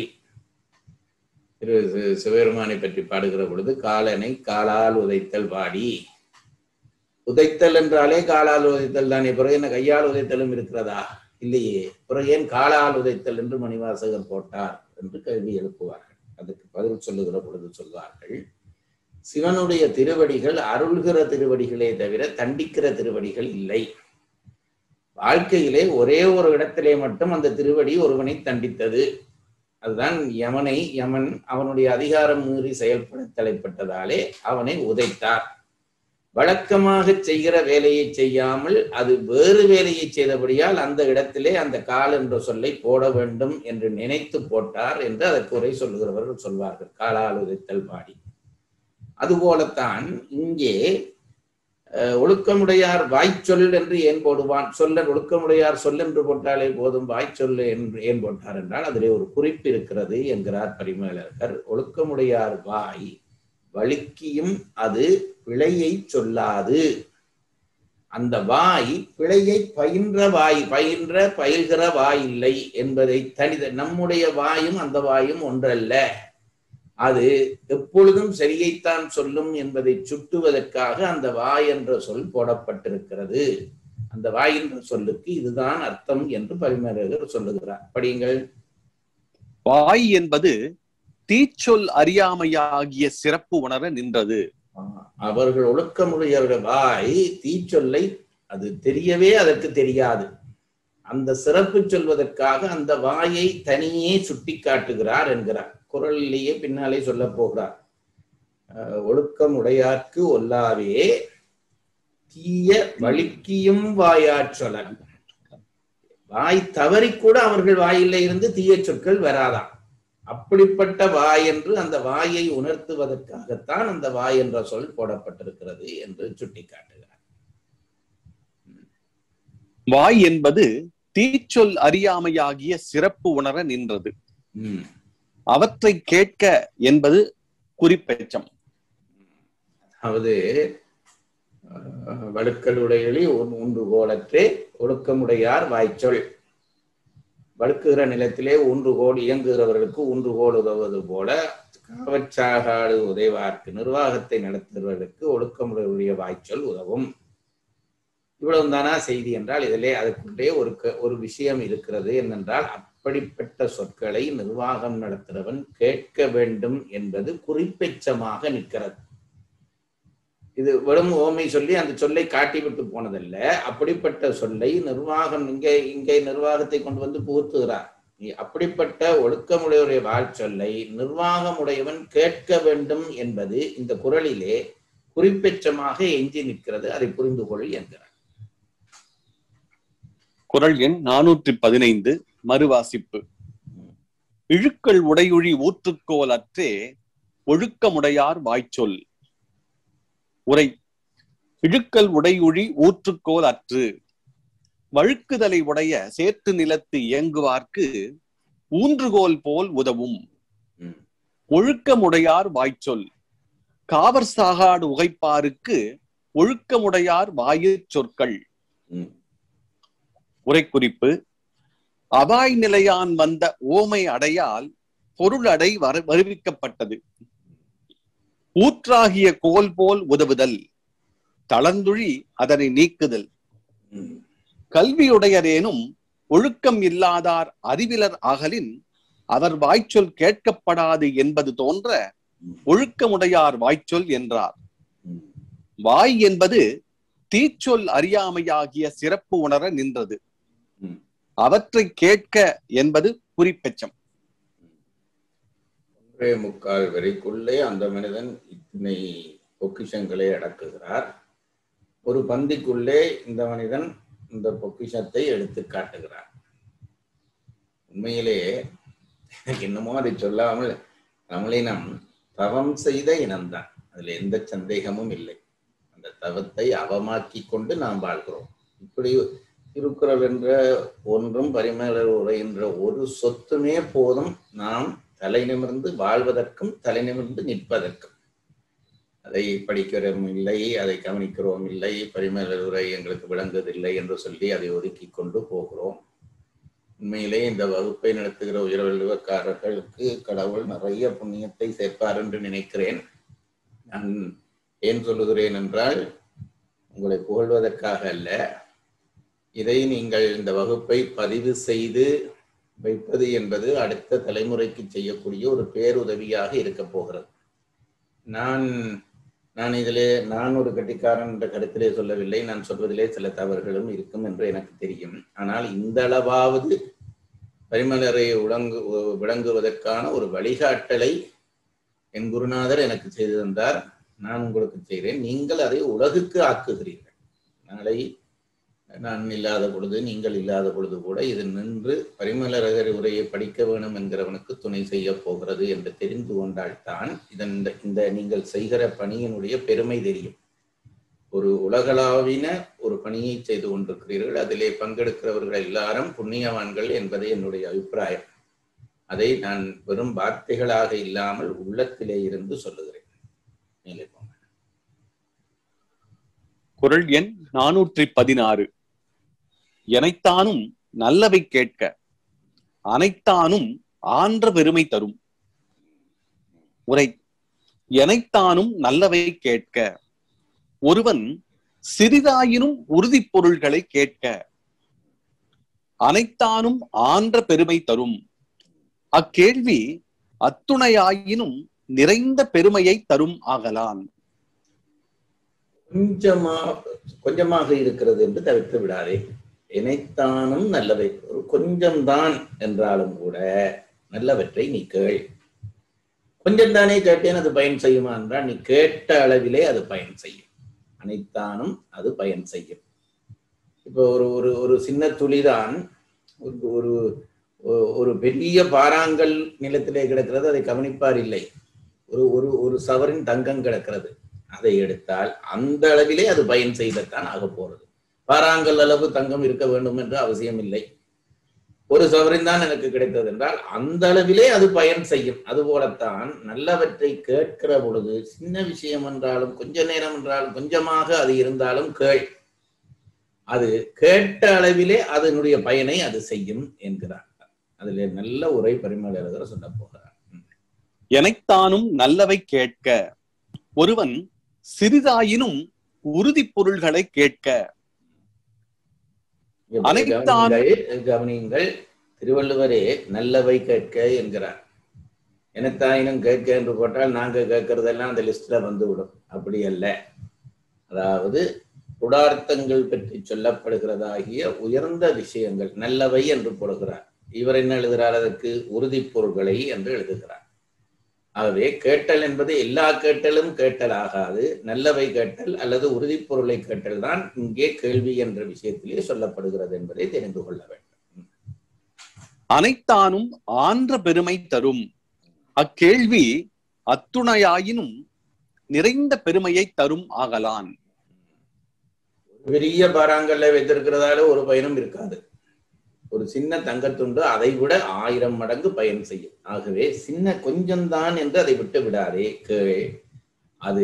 S3: திரு சி- சிவபெருமானை பற்றி பாடுகிற பொழுது காலனை காலால் உதைத்தல் பாடி உதைத்தல் என்றாலே காலால் உதைத்தல் தானே பிறகு என்ன கையால் உதைத்தலும் இருக்கிறதா இல்லையே பிறகு ஏன் காலால் உதைத்தல் என்று மணிவாசகர் போட்டார் என்று கேள்வி எழுப்புவார்கள் அதுக்கு பதில் சொல்லுகிற பொழுது சொல்வார்கள் சிவனுடைய திருவடிகள் அருள்கிற திருவடிகளே தவிர தண்டிக்கிற திருவடிகள் இல்லை வாழ்க்கையிலே ஒரே ஒரு இடத்திலே மட்டும் அந்த திருவடி ஒருவனை தண்டித்தது அதுதான் யமனை யமன் அவனுடைய அதிகாரம் மீறி செயல்பட தலைப்பட்டதாலே அவனை உதைத்தார் வழக்கமாக செய்கிற வேலையை செய்யாமல் அது வேறு வேலையை செய்தபடியால் அந்த இடத்திலே அந்த கால் என்ற சொல்லை போட வேண்டும் என்று நினைத்து போட்டார் என்று அதற்கு உரை சொல்லுகிறவர்கள் சொல்வார்கள் காலால் உதைத்தல் பாடி அதுபோலத்தான் இங்கே அஹ், ஒழுக்கமுடையார் வாய்ச்சொல் என்று ஏன் போடுவான் சொல்ல ஒழுக்கமுடையார் சொல் என்று போட்டாலே போதும் வாய்ச்சொல் என்று ஏன் போட்டார் என்றால் அதிலே ஒரு குறிப்பு இருக்கிறது என்கிறார் பரிமேலகர் ஒழுக்கமுடையார் வாய் வழுக்கியும் அது பிழையை சொல்லாது அந்த வாய் பிழையை பயின்ற வாய் பயின்ற பயில்கிற வாய் இல்லை என்பதை தனித நம்முடைய வாயும் அந்த வாயும் ஒன்றல்ல அது எப்பொழுதும் சரியைத்தான் சொல்லும் என்பதை சுட்டுவதற்காக அந்த வாய் என்ற சொல் போடப்பட்டிருக்கிறது அந்த வாய் என்ற சொல்லுக்கு இதுதான் அர்த்தம் என்று பரிமேலகர் சொல்லுகிறார் படியுங்கள்
S4: வாய் என்பது தீச்சொல் அறியாமையாகிய சிறப்பு உணர நின்றது
S3: அவர்கள் ஒழுக்கமுடையவர்கள் வாய் தீச்சொல்லை அது தெரியவே அதற்கு தெரியாது அந்த சிறப்பு சொல்வதற்காக அந்த வாயை தனியே சுட்டி காட்டுகிறார் என்கிறார் குரலிலேயே பின்னாலே சொல்ல போகிறார் அஹ், ஒழுக்கம் உடையார்க்கு ஒல்லாவே தீய வழுக்கியும் வாயாற்றலன் வாய் தவறி கூட அவர்கள் வாயில இருந்து தீய சொற்கள் வராதாம் அப்படிப்பட்ட வாய் என்று அந்த வாயை உணர்த்துவதற்காகத்தான் அந்த வாய் என்ற சொல் போடப்பட்டிருக்கிறது என்று சுட்டிக்காட்டுகிறார்
S4: வாய் என்பது தீச்சொல் அறியாமையாகிய சிறப்பு உணர நின்றது
S3: ம்.
S4: அவற்றை கேட்க என்பது குறிப்பெச்சம்
S3: அதாவது அஹ், வழுக்கலுடையளி ஒன்று கோலற்றே ஒழுக்கமுடையார் வாய்ச்சொல் வழுக்குகிற நிலத்திலே ஒன்று கோல் இயங்குகிறவர்களுக்கு ஒன்று கோல் உதவுவது போல காவற்சாகாடு உதவார்க்கு நிர்வாகத்தை நடத்துகிறவர்களுக்கு ஒழுக்கமுடைய வாய்ச்சொல் உதவும் இவ்வளவு தானா செய்தி என்றால் இதிலே அதுக்குள்ளே ஒரு க- ஒரு விஷயம் இருக்கிறது என்னென்றால் அப்படிப்பட்ட சொற்களை நிர்வாகம் நடத்துகிறவன் கேட்க வேண்டும் என்பது குறிப்பெச்சமாக நிற்கிறது இது வெறும் ஓமை சொல்லி அந்த சொல்லை காட்டிவிட்டு போனதல்ல அப்படிப்பட்ட சொல்லை நிர்வாகம் இங்கே இங்கே நிர்வாகத்தை கொண்டு வந்து புகுத்துகிறார் நீ அப்படிப்பட்ட ஒழுக்கமுடையவருடைய வாழ்ச்சொல்லை நிர்வாகமுடையவன் கேட்க வேண்டும் என்பது இந்த குரலிலே குறிப்பெச்சமாக எஞ்சி நிற்கிறது அதை புரிந்து கொள் என்கிறார்
S4: குரல் எண் நானூற்றி பதினைந்து மறுவாசிப்பு இழுக்கள் உடையுழி ஊற்றுக்கோல் அற்றே ஒழுக்கமுடையார் வாய்ச்சொல் உரை இழுக்கல் உடையுழி ஊற்றுக்கோல் அற்று வழுக்குதலை உடைய சேற்று நிலத்து இயங்குவார்க்கு ஊன்றுகோல் போல் உதவும்
S3: ம்.
S4: ஒழுக்கமுடையார் வாய்ச்சொல் காவர் சாகாடு உகைப்பாருக்கு ஒழுக்கமுடையார் வாயிற் சொற்கள்
S3: ம்.
S4: உரைக்குறிப்பு அபாய் நிலையான் வந்த ஓமை அடையால் பொருள் அடை வர வருவிக்கப்பட்டது ஊற்றாகிய கோல் போல் உதவுதல் தளர்ந்துழி அதனை நீக்குதல்
S3: ம்.
S4: கல்வியுடையரேனும் ஒழுக்கம் இல்லாதார் அறிவிலர் ஆகலின் அவர் வாய்ச்சொல் கேட்கப்படாது என்பது தோன்ற ஒழுக்கமுடையார் வாய்ச்சொல் என்றார்
S3: ம்.
S4: வாய் என்பது தீச்சொல் அறியாமையாகிய சிறப்பு உணர நின்றது
S3: ம்.
S4: அவற்றை கேட்க என்பது குறிப்பெச்சம்
S3: ஒன்றே முக்கால் வரைக்குள்ளே அந்த மனிதன் இத்தனை பொக்கிஷங்களை அடக்குகிறார் ஒரு பந்திக்குள்ளே இந்த மனிதன் இந்த பொக்கிஷத்தை எடுத்து காட்டுகிறார் உண்மையிலே எனக்கு என்னமோ அதை சொல்லாமல் தமிழினம் தவம் செய்த இனம்தான் அதுல எந்த சந்தேகமும் இல்லை அந்த தவத்தை அவமாக்கி கொண்டு நாம் வாழ்கிறோம் இப்படி திருக்குறள் என்ற ஒன்றும் பரிமளர் உரை என்ற ஒரு சொத்துமே போதும் நாம் தலை நிமிர்ந்து வாழ்வதற்கும் தலை நிமிர்ந்து நிற்பதற்கும் அதை படிக்கிறோம் இல்லை அதை கவனிக்கிறோம் இல்லை பரிமளர் உரை எங்களுக்கு விளங்குவதில்லை என்று சொல்லி அதை ஒதுக்கி கொண்டு போகிறோம் உண்மையிலே இந்த வகுப்பை நடத்துகிற உயர்வல்லுவக்காரர்களுக்கு கடவுள் நிறைய புண்ணியத்தை சேர்ப்பார் என்று நினைக்கிறேன் நான் ஏன் சொல்லுகிறேன் என்றால் உங்களை புகழ்வதற்காக அல்ல இதை நீங்கள் இந்த வகுப்பை பதிவு செய்து வைப்பது என்பது அடுத்த தலைமுறைக்கு செய்யக்கூடிய ஒரு பேருதவியாக இருக்க போகிறது நான் நான் இதிலே நான் ஒரு கட்டிக்காரன் என்ற கருத்திலே சொல்லவில்லை நான் சொல்வதிலே சில தவறுகளும் இருக்கும் என்று எனக்கு தெரியும் ஆனால் இந்த அளவாவது பரிமலரை உடங்கு விளங்குவதற்கான ஒரு வழிகாட்டலை என் குருநாதர் எனக்கு செய்து தந்தார் நான் உங்களுக்கு செய்கிறேன் நீங்கள் அதை உலகுக்கு ஆக்குகிறீர்கள் நாளை நான் இல்லாத பொழுது நீங்கள் இல்லாத பொழுது கூட இது நின்று பரிமலரகர் உரையை படிக்க வேணும் என்கிறவனுக்கு துணை செய்ய போகிறது என்று தெரிந்து கொண்டால்தான் இதன் இந்த நீங்கள் செய்கிற பணியினுடைய பெருமை தெரியும் ஒரு உலகளாவின ஒரு பணியை செய்து கொண்டிருக்கிறீர்கள் அதிலே பங்கெடுக்கிறவர்கள் எல்லாரும் புண்ணியவான்கள் என்பதே என்னுடைய அபிப்பிராயம் அதை நான் வெறும் வார்த்தைகளாக இல்லாமல் உள்ளத்திலே இருந்து சொல்லுகிறேன் மேலே போங்க
S4: குரல் எண் நானூற்றி பதினாறு எனைத்தானும் நல்லவை கேட்க அனைத்தானும் ஆன்ற பெருமை தரும் உரை எனைத்தானும் நல்லவை கேட்க ஒருவன் சிறிதாயினும் உறுதிப் பொருள்களை கேட்க அனைத்தானும் ஆன்ற பெருமை தரும் அக்கேள்வி அத்துணையாயினும் நிறைந்த பெருமையை தரும் ஆகலான்
S3: கொஞ்சமாக கொஞ்சமாக இருக்கிறது என்று தவிர்த்து விடாதே இணைத்தானும் நல்லவை ஒரு கொஞ்சம்தான் என்றாலும் கூட நல்லவற்றை நீ கேள் கொஞ்சம் தானே கேட்டேன் அது பயன் செய்யுமா என்றால் நீ கேட்ட அளவிலே அது பயன் செய்யும் அனைத்தானும் அது பயன் செய்யும் இப்போ ஒரு ஒரு ஒரு சின்ன துளிதான் ஒரு ஒரு ஒரு பெரிய பாறாங்கல் நிலத்திலே கிடக்கிறது அதை கவனிப்பார் இல்லை ஒரு ஒரு ஒரு சவரின் தங்கம் கிடக்கிறது அதை எடுத்தால் அந்த அளவிலே அது பயன் செய்தத்தான் ஆக போறது பாறாங்கல் அளவு தங்கம் இருக்க வேண்டும் என்று அவசியம் இல்லை ஒரு சவரின் தான் எனக்கு கிடைத்தது என்றால் அந்த அளவிலே அது பயன் செய்யும் அதுபோலத்தான் நல்லவற்றை கேட்கிற பொழுது சின்ன விஷயம் என்றாலும் கொஞ்ச நேரம் என்றாலும் கொஞ்சமாக அது இருந்தாலும் கேள் அது கேட்ட அளவிலே அதனுடைய பயனை அது செய்யும் என்கிறார் அதிலே நல்ல உரை பரிமளர் சொல்ல போகிறார்
S4: எனைத்தானும் நல்லவை கேட்க ஒருவன் சிறிதாயினும் உறுதிப் பொருள்களை கேட்க அனைத்தான்
S3: கவனியுங்கள், கவனியுங்கள் திருவள்ளுவரே நல்லவை கேட்க என்கிறார் எனத்தாயினும் கேட்க என்று போட்டால் நாங்க கேட்கறதெல்லாம் அந்த லிஸ்ட்ல வந்துவிடும் அப்படி அல்ல அதாவது குடார்த்தங்கள் பற்றி சொல்லப்படுகிறதாகிய உயர்ந்த விஷயங்கள் நல்லவை என்று போடுகிறார் இவர் என்ன எழுதுகிறார் அதற்கு உறுதிப் பொருள்களை என்று எழுதுகிறார் ஆகவே கேட்டல் என்பது எல்லா கேட்டலும் கேட்டல் ஆகாது நல்லவை கேட்டல் அல்லது உறுதிப் பொருளை கேட்டல் தான் இங்கே கேள்வி என்ற விஷயத்திலே சொல்லப்படுகிறது என்பதை தெரிந்து கொள்ள வேண்டும்
S4: அனைத்தானும் ஆன்ற பெருமை தரும் அக்கேள்வி அத்துணையாயினும் நிறைந்த பெருமையை தரும் ஆகலான்
S3: பெரிய பாறாங்கல்ல வைத்திருக்கிறதால ஒரு பயனும் இருக்காது ஒரு சின்ன தங்கத்துண்டு அதை விட ஆயிரம் மடங்கு பயன் செய்யும் ஆகவே சின்ன கொஞ்சம்தான் என்று அதை விட்டு விடாதே கீழே அது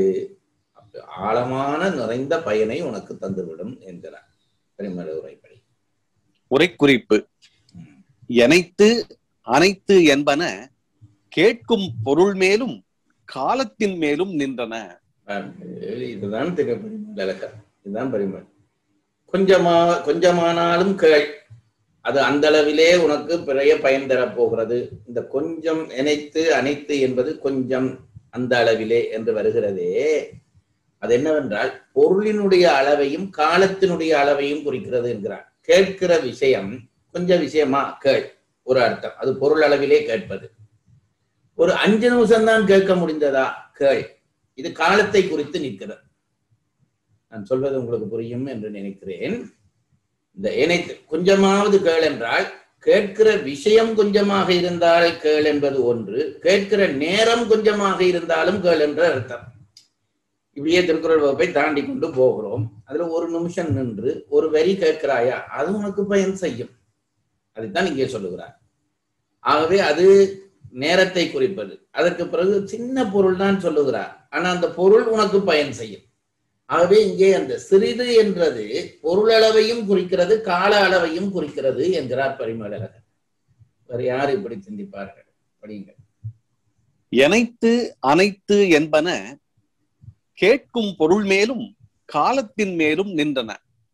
S3: ஆழமான நிறைந்த பயனை உனக்கு தந்துவிடும் என்கிறார் பெருமள உரைப்படி
S4: உரைக்குறிப்பு எனைத்து அனைத்து என்பன கேட்கும் பொருள் மேலும் காலத்தின் மேலும் நின்றன
S3: இதுதான் திரு பரிமளகர் இதுதான் பரிமல் கொஞ்சமா கொஞ்சமானாலும் கேள் அது அந்த அளவிலே உனக்கு பிறைய பயன் தரப்போகிறது இந்த கொஞ்சம் இணைத்து அனைத்து என்பது கொஞ்சம் அந்த அளவிலே என்று வருகிறதே அது என்னவென்றால் பொருளினுடைய அளவையும் காலத்தினுடைய அளவையும் குறிக்கிறது என்கிறார் கேட்கிற விஷயம் கொஞ்சம் விஷயமா கேள் ஒரு அர்த்தம் அது பொருள் அளவிலே கேட்பது ஒரு அஞ்சு நிமிஷம் தான் கேட்க முடிந்ததா கேள் இது காலத்தை குறித்து நிற்கிறது நான் சொல்வது உங்களுக்கு புரியும் என்று நினைக்கிறேன் இந்த இணைத்து கொஞ்சமாவது கேள் என்றால் கேட்கிற விஷயம் கொஞ்சமாக இருந்தால் கேள் என்பது ஒன்று கேட்கிற நேரம் கொஞ்சமாக இருந்தாலும் கேள் என்ற அர்த்தம் இப்படியே திருக்குறள் வகுப்பை தாண்டி கொண்டு போகிறோம் அதுல ஒரு நிமிஷம் நின்று ஒரு வரி கேட்கிறாயா அது உனக்கு பயன் செய்யும் அதைத்தான் இங்கே சொல்லுகிறார் ஆகவே அது நேரத்தை குறிப்பது அதற்கு பிறகு சின்ன பொருள் தான் சொல்லுகிறார் ஆனா அந்த பொருள் உனக்கு பயன் செய்யும் ஆகவே இங்கே அந்த சிறிது என்றது பொருளளவையும் குறிக்கிறது கால அளவையும் குறிக்கிறது என்கிறார் பரிமளகர் வேறு யார் இப்படி சிந்திப்பார்கள் படிங்க
S4: எனைத்து அனைத்து என்பன கேட்கும் பொருள் மேலும் காலத்தின் மேலும் நின்றன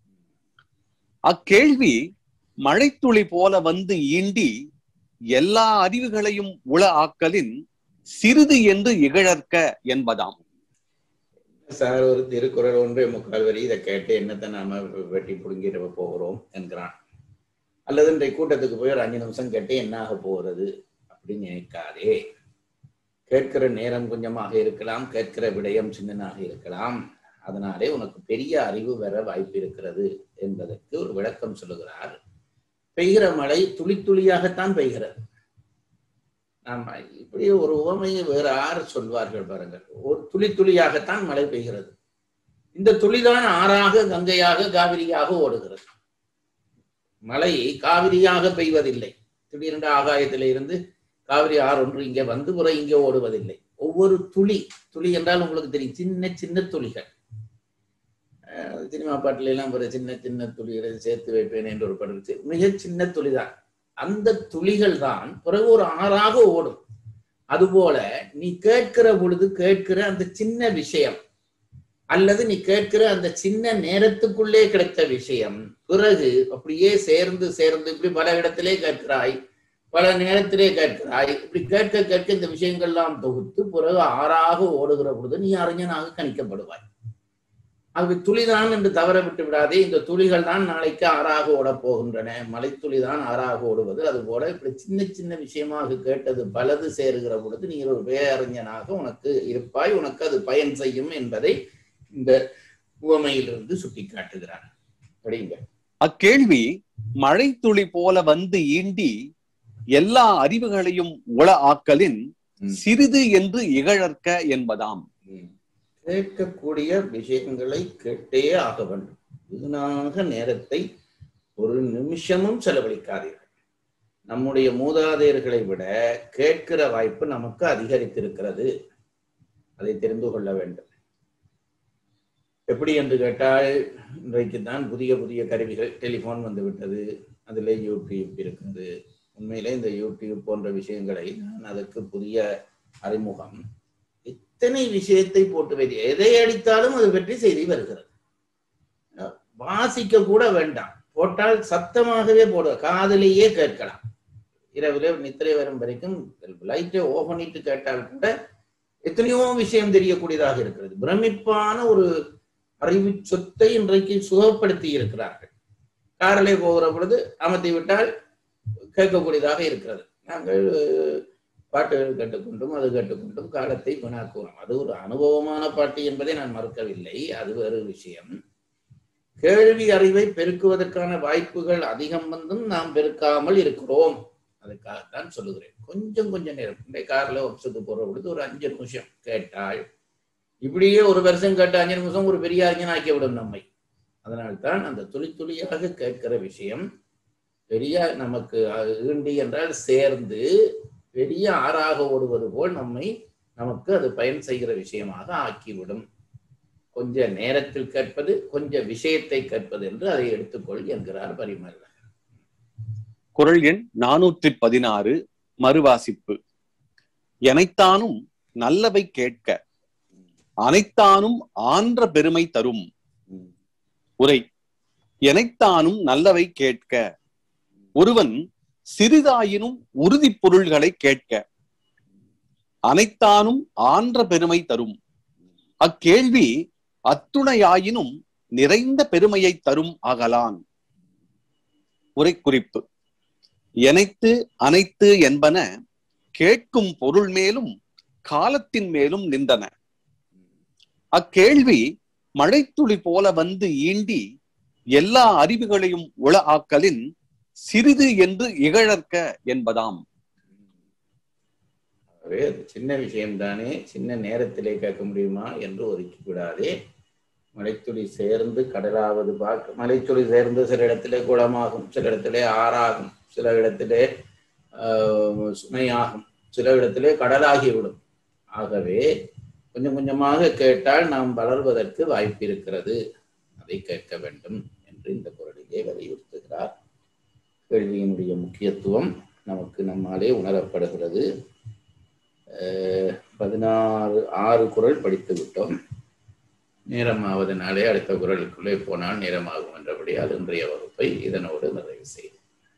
S4: அக்கேள்வி மழைத்துளி போல வந்து ஈண்டி எல்லா அறிவுகளையும் உள ஆக்கலின் சிறிது என்று இகழற்க என்பதாம்
S3: சார் ஒரு திருக்குறள் ஒன்றே முக்கால் வரி இதை கேட்டு என்னத்தை நாம வெட்டி புடுங்கிட்டு போகிறோம் என்கிறான் அல்லது இன்றைய கூட்டத்துக்கு போய் ஒரு அஞ்சு நிமிஷம் கேட்டு என்ன ஆக போகிறது அப்படின்னு நினைக்காதே கேட்கிற நேரம் கொஞ்சமாக இருக்கலாம் கேட்கிற விடயம் சின்னனாக இருக்கலாம் அதனாலே உனக்கு பெரிய அறிவு வர வாய்ப்பு இருக்கிறது என்பதற்கு ஒரு விளக்கம் சொல்லுகிறார் பெய்கிற மழை துளி துளியாகத்தான் பெய்கிறது நாம் இப்படி ஒரு உவமையை வேறு யார் சொல்வார்கள் பாருங்கள் ஒரு துளி துளியாகத்தான் மழை பெய்கிறது இந்த துளிதான் ஆறாக கங்கையாக காவிரியாக ஓடுகிறது மழை காவிரியாக பெய்வதில்லை திடீரென்று ஆகாயத்தில இருந்து காவிரி ஆறு ஒன்று இங்கே வந்து புற இங்கே ஓடுவதில்லை ஒவ்வொரு துளி துளி என்றால் உங்களுக்கு தெரியும் சின்ன சின்ன துளிகள் அஹ் சினிமா பாட்டுல எல்லாம் ஒரு சின்ன சின்ன துளிகளை சேர்த்து வைப்பேன் என்று ஒரு படம் மிக சின்ன துளிதான் அந்த துளிகள் தான் பிறகு ஒரு ஆறாக ஓடும் அதுபோல நீ கேட்கிற பொழுது கேட்கிற அந்த சின்ன விஷயம் அல்லது நீ கேட்கிற அந்த சின்ன நேரத்துக்குள்ளே கிடைத்த விஷயம் பிறகு அப்படியே சேர்ந்து சேர்ந்து இப்படி பல இடத்திலே கேட்கிறாய் பல நேரத்திலே கேட்கிறாய் இப்படி கேட்க கேட்க இந்த விஷயங்கள்லாம் தொகுத்து பிறகு ஆறாக ஓடுகிற பொழுது நீ அறிஞனாக கணிக்கப்படுவாய் ஆகவே துளிதான் என்று தவற விட்டு விடாதே இந்த துளிகள் தான் நாளைக்கு ஆறாக ஓடப் போகின்றன மலைத்துளி தான் ஆறாக ஓடுவது அதுபோல இப்படி சின்ன சின்ன விஷயமாக கேட்டது பலது சேருகிற பொழுது நீ ஒரு பேரறிஞனாக உனக்கு இருப்பாய் உனக்கு அது பயன் செய்யும் என்பதை இந்த உவமையிலிருந்து சுட்டி காட்டுகிறார் படிங்க
S4: அக்கேள்வி மழை துளி போல வந்து ஈண்டி எல்லா அறிவுகளையும் உள ஆக்கலின்
S3: ம்.
S4: சிறிது என்று இகழற்க என்பதாம்
S3: கேட்கக்கூடிய விஷயங்களை கேட்டே ஆக வேண்டும் வீணாக நேரத்தை ஒரு நிமிஷமும் செலவழிக்காதீர்கள் நம்முடைய மூதாதையர்களை விட கேட்கிற வாய்ப்பு நமக்கு அதிகரித்திருக்கிறது அதை தெரிந்து கொள்ள வேண்டும் எப்படி என்று கேட்டால் இன்றைக்கு தான் புதிய புதிய கருவிகள் டெலிஃபோன் வந்து விட்டது அதில் யூடியூப் இருக்குது உண்மையிலே இந்த யூடியூப் போன்ற விஷயங்களை நான் அதற்கு புதிய அறிமுகம் இத்தனை விஷயத்தை போட்டு வைத்து எதை அடித்தாலும் அது பற்றி செய்தி வருகிறது அஹ் வாசிக்க கூட வேண்டாம் போட்டால் சத்தமாகவே போட காதிலேயே கேட்கலாம் இரவுல நித்திரை வரும் வரைக்கும் லைட்டை ஓஃப் பண்ணிட்டு கேட்டால் கூட எத்தனையோ விஷயம் தெரியக்கூடியதாக இருக்கிறது பிரமிப்பான ஒரு அறிவு சொத்தை இன்றைக்கு சுகப்படுத்தி இருக்கிறார்கள் காரிலே போகிற பொழுது அமர்த்தி விட்டால் கேட்கக்கூடியதாக இருக்கிறது நாங்கள் பாட்டுகள் கேட்டுக்கொண்டும் அது கேட்டுக்கொண்டும் காலத்தை வீணாக்குவோம் அது ஒரு அனுபவமான பாட்டு என்பதை நான் மறுக்கவில்லை அது வேறு விஷயம் கேள்வி அறிவை பெருக்குவதற்கான வாய்ப்புகள் அதிகம் வந்தும் நாம் பெருக்காமல் இருக்கிறோம் அதுக்காகத்தான் சொல்லுகிறேன் கொஞ்சம் கொஞ்சம் நேரம் இந்த கார்ல ஒப்ஸுக்கு போற பொழுது ஒரு அஞ்சு நிமிஷம் கேட்டால் இப்படியே ஒரு வருஷம் கேட்ட அஞ்சு நிமிஷம் ஒரு பெரிய அறிஞன் ஆக்கிவிடும் நம்மை அதனால்தான் அந்த துளி துளியாக கேட்கிற விஷயம் பெரிய நமக்கு அது ஈண்டி என்றால் சேர்ந்து பெரிய ஆறாக ஓடுவது போல் நம்மை நமக்கு அது பயன் செய்கிற விஷயமாக ஆக்கிவிடும் கொஞ்ச நேரத்தில் கேட்பது கொஞ்ச விஷயத்தை கேட்பது என்று அதை எடுத்துக்கொள் என்கிறார் பரிமல்ல
S4: குரல் எண் நானூற்றி பதினாறு மறுவாசிப்பு எனைத்தானும் நல்லவை கேட்க அனைத்தானும் ஆன்ற பெருமை தரும் உரை எனைத்தானும் நல்லவை கேட்க ஒருவன் சிறிதாயினும் உறுதி பொருள்களை கேட்க அனைத்தானும் ஆன்ற பெருமை தரும் அக்கேள்வி அத்துணையாயினும் நிறைந்த பெருமையை தரும் அகலான் உரை குறிப்பு எனைத்து அனைத்து என்பன கேட்கும் பொருள் மேலும் காலத்தின் மேலும் நின்றன அக்கேள்வி மழைத்துளி போல வந்து ஈண்டி எல்லா அறிவுகளையும் உள ஆக்கலின் சிறிது என்று இகழற்க என்பதாம்
S3: ஆகவே அது சின்ன விஷயம்தானே சின்ன நேரத்திலே கேட்க முடியுமா என்று ஒதுக்கி விடாதே மலைத்துளி சேர்ந்து கடலாவது பார்க்க மலைத்துளி சேர்ந்து சில இடத்திலே குளமாகும் சில இடத்திலே ஆறாகும் சில இடத்திலே ஆஹ், சுமையாகும் சில இடத்திலே கடலாகிவிடும் ஆகவே கொஞ்சம் கொஞ்சமாக கேட்டால் நாம் வளர்வதற்கு வாய்ப்பு இருக்கிறது அதை கேட்க வேண்டும் என்று இந்த குரலிலே வலியுறுத்துகிறார் கேள்வியினுடைய முக்கியத்துவம் நமக்கு நம்மாலே உணரப்படுகிறது அஹ், பதினாறு ஆறு குரல் படித்து விட்டோம் நேரமாவதனாலே அடுத்த குரலுக்குள்ளே போனால் நேரமாகும் என்றபடி அது இன்றைய வகுப்பை இதனோடு நிறைவு செய்யும்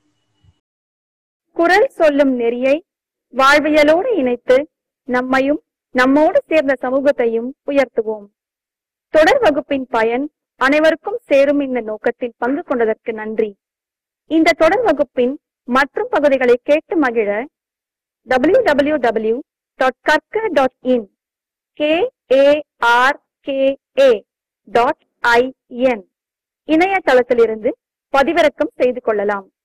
S1: குரல் சொல்லும் நெறியை வாழ்வியலோடு இணைத்து நம்மையும் நம்மோடு சேர்ந்த சமூகத்தையும் உயர்த்துவோம் தொடர் வகுப்பின் பயன் அனைவருக்கும் சேரும் இந்த நோக்கத்தில் பங்கு கொண்டதற்கு நன்றி இந்த தொடர் வகுப்பின் மற்றும் பகுதிகளை கேட்டு மகிழ டபிள்யூ டபிள்யூ டபிள்யூ டாட் கற்க dot in K A R K A dot I N இணையதளத்திலிருந்து பதிவிறக்கம் செய்து கொள்ளலாம்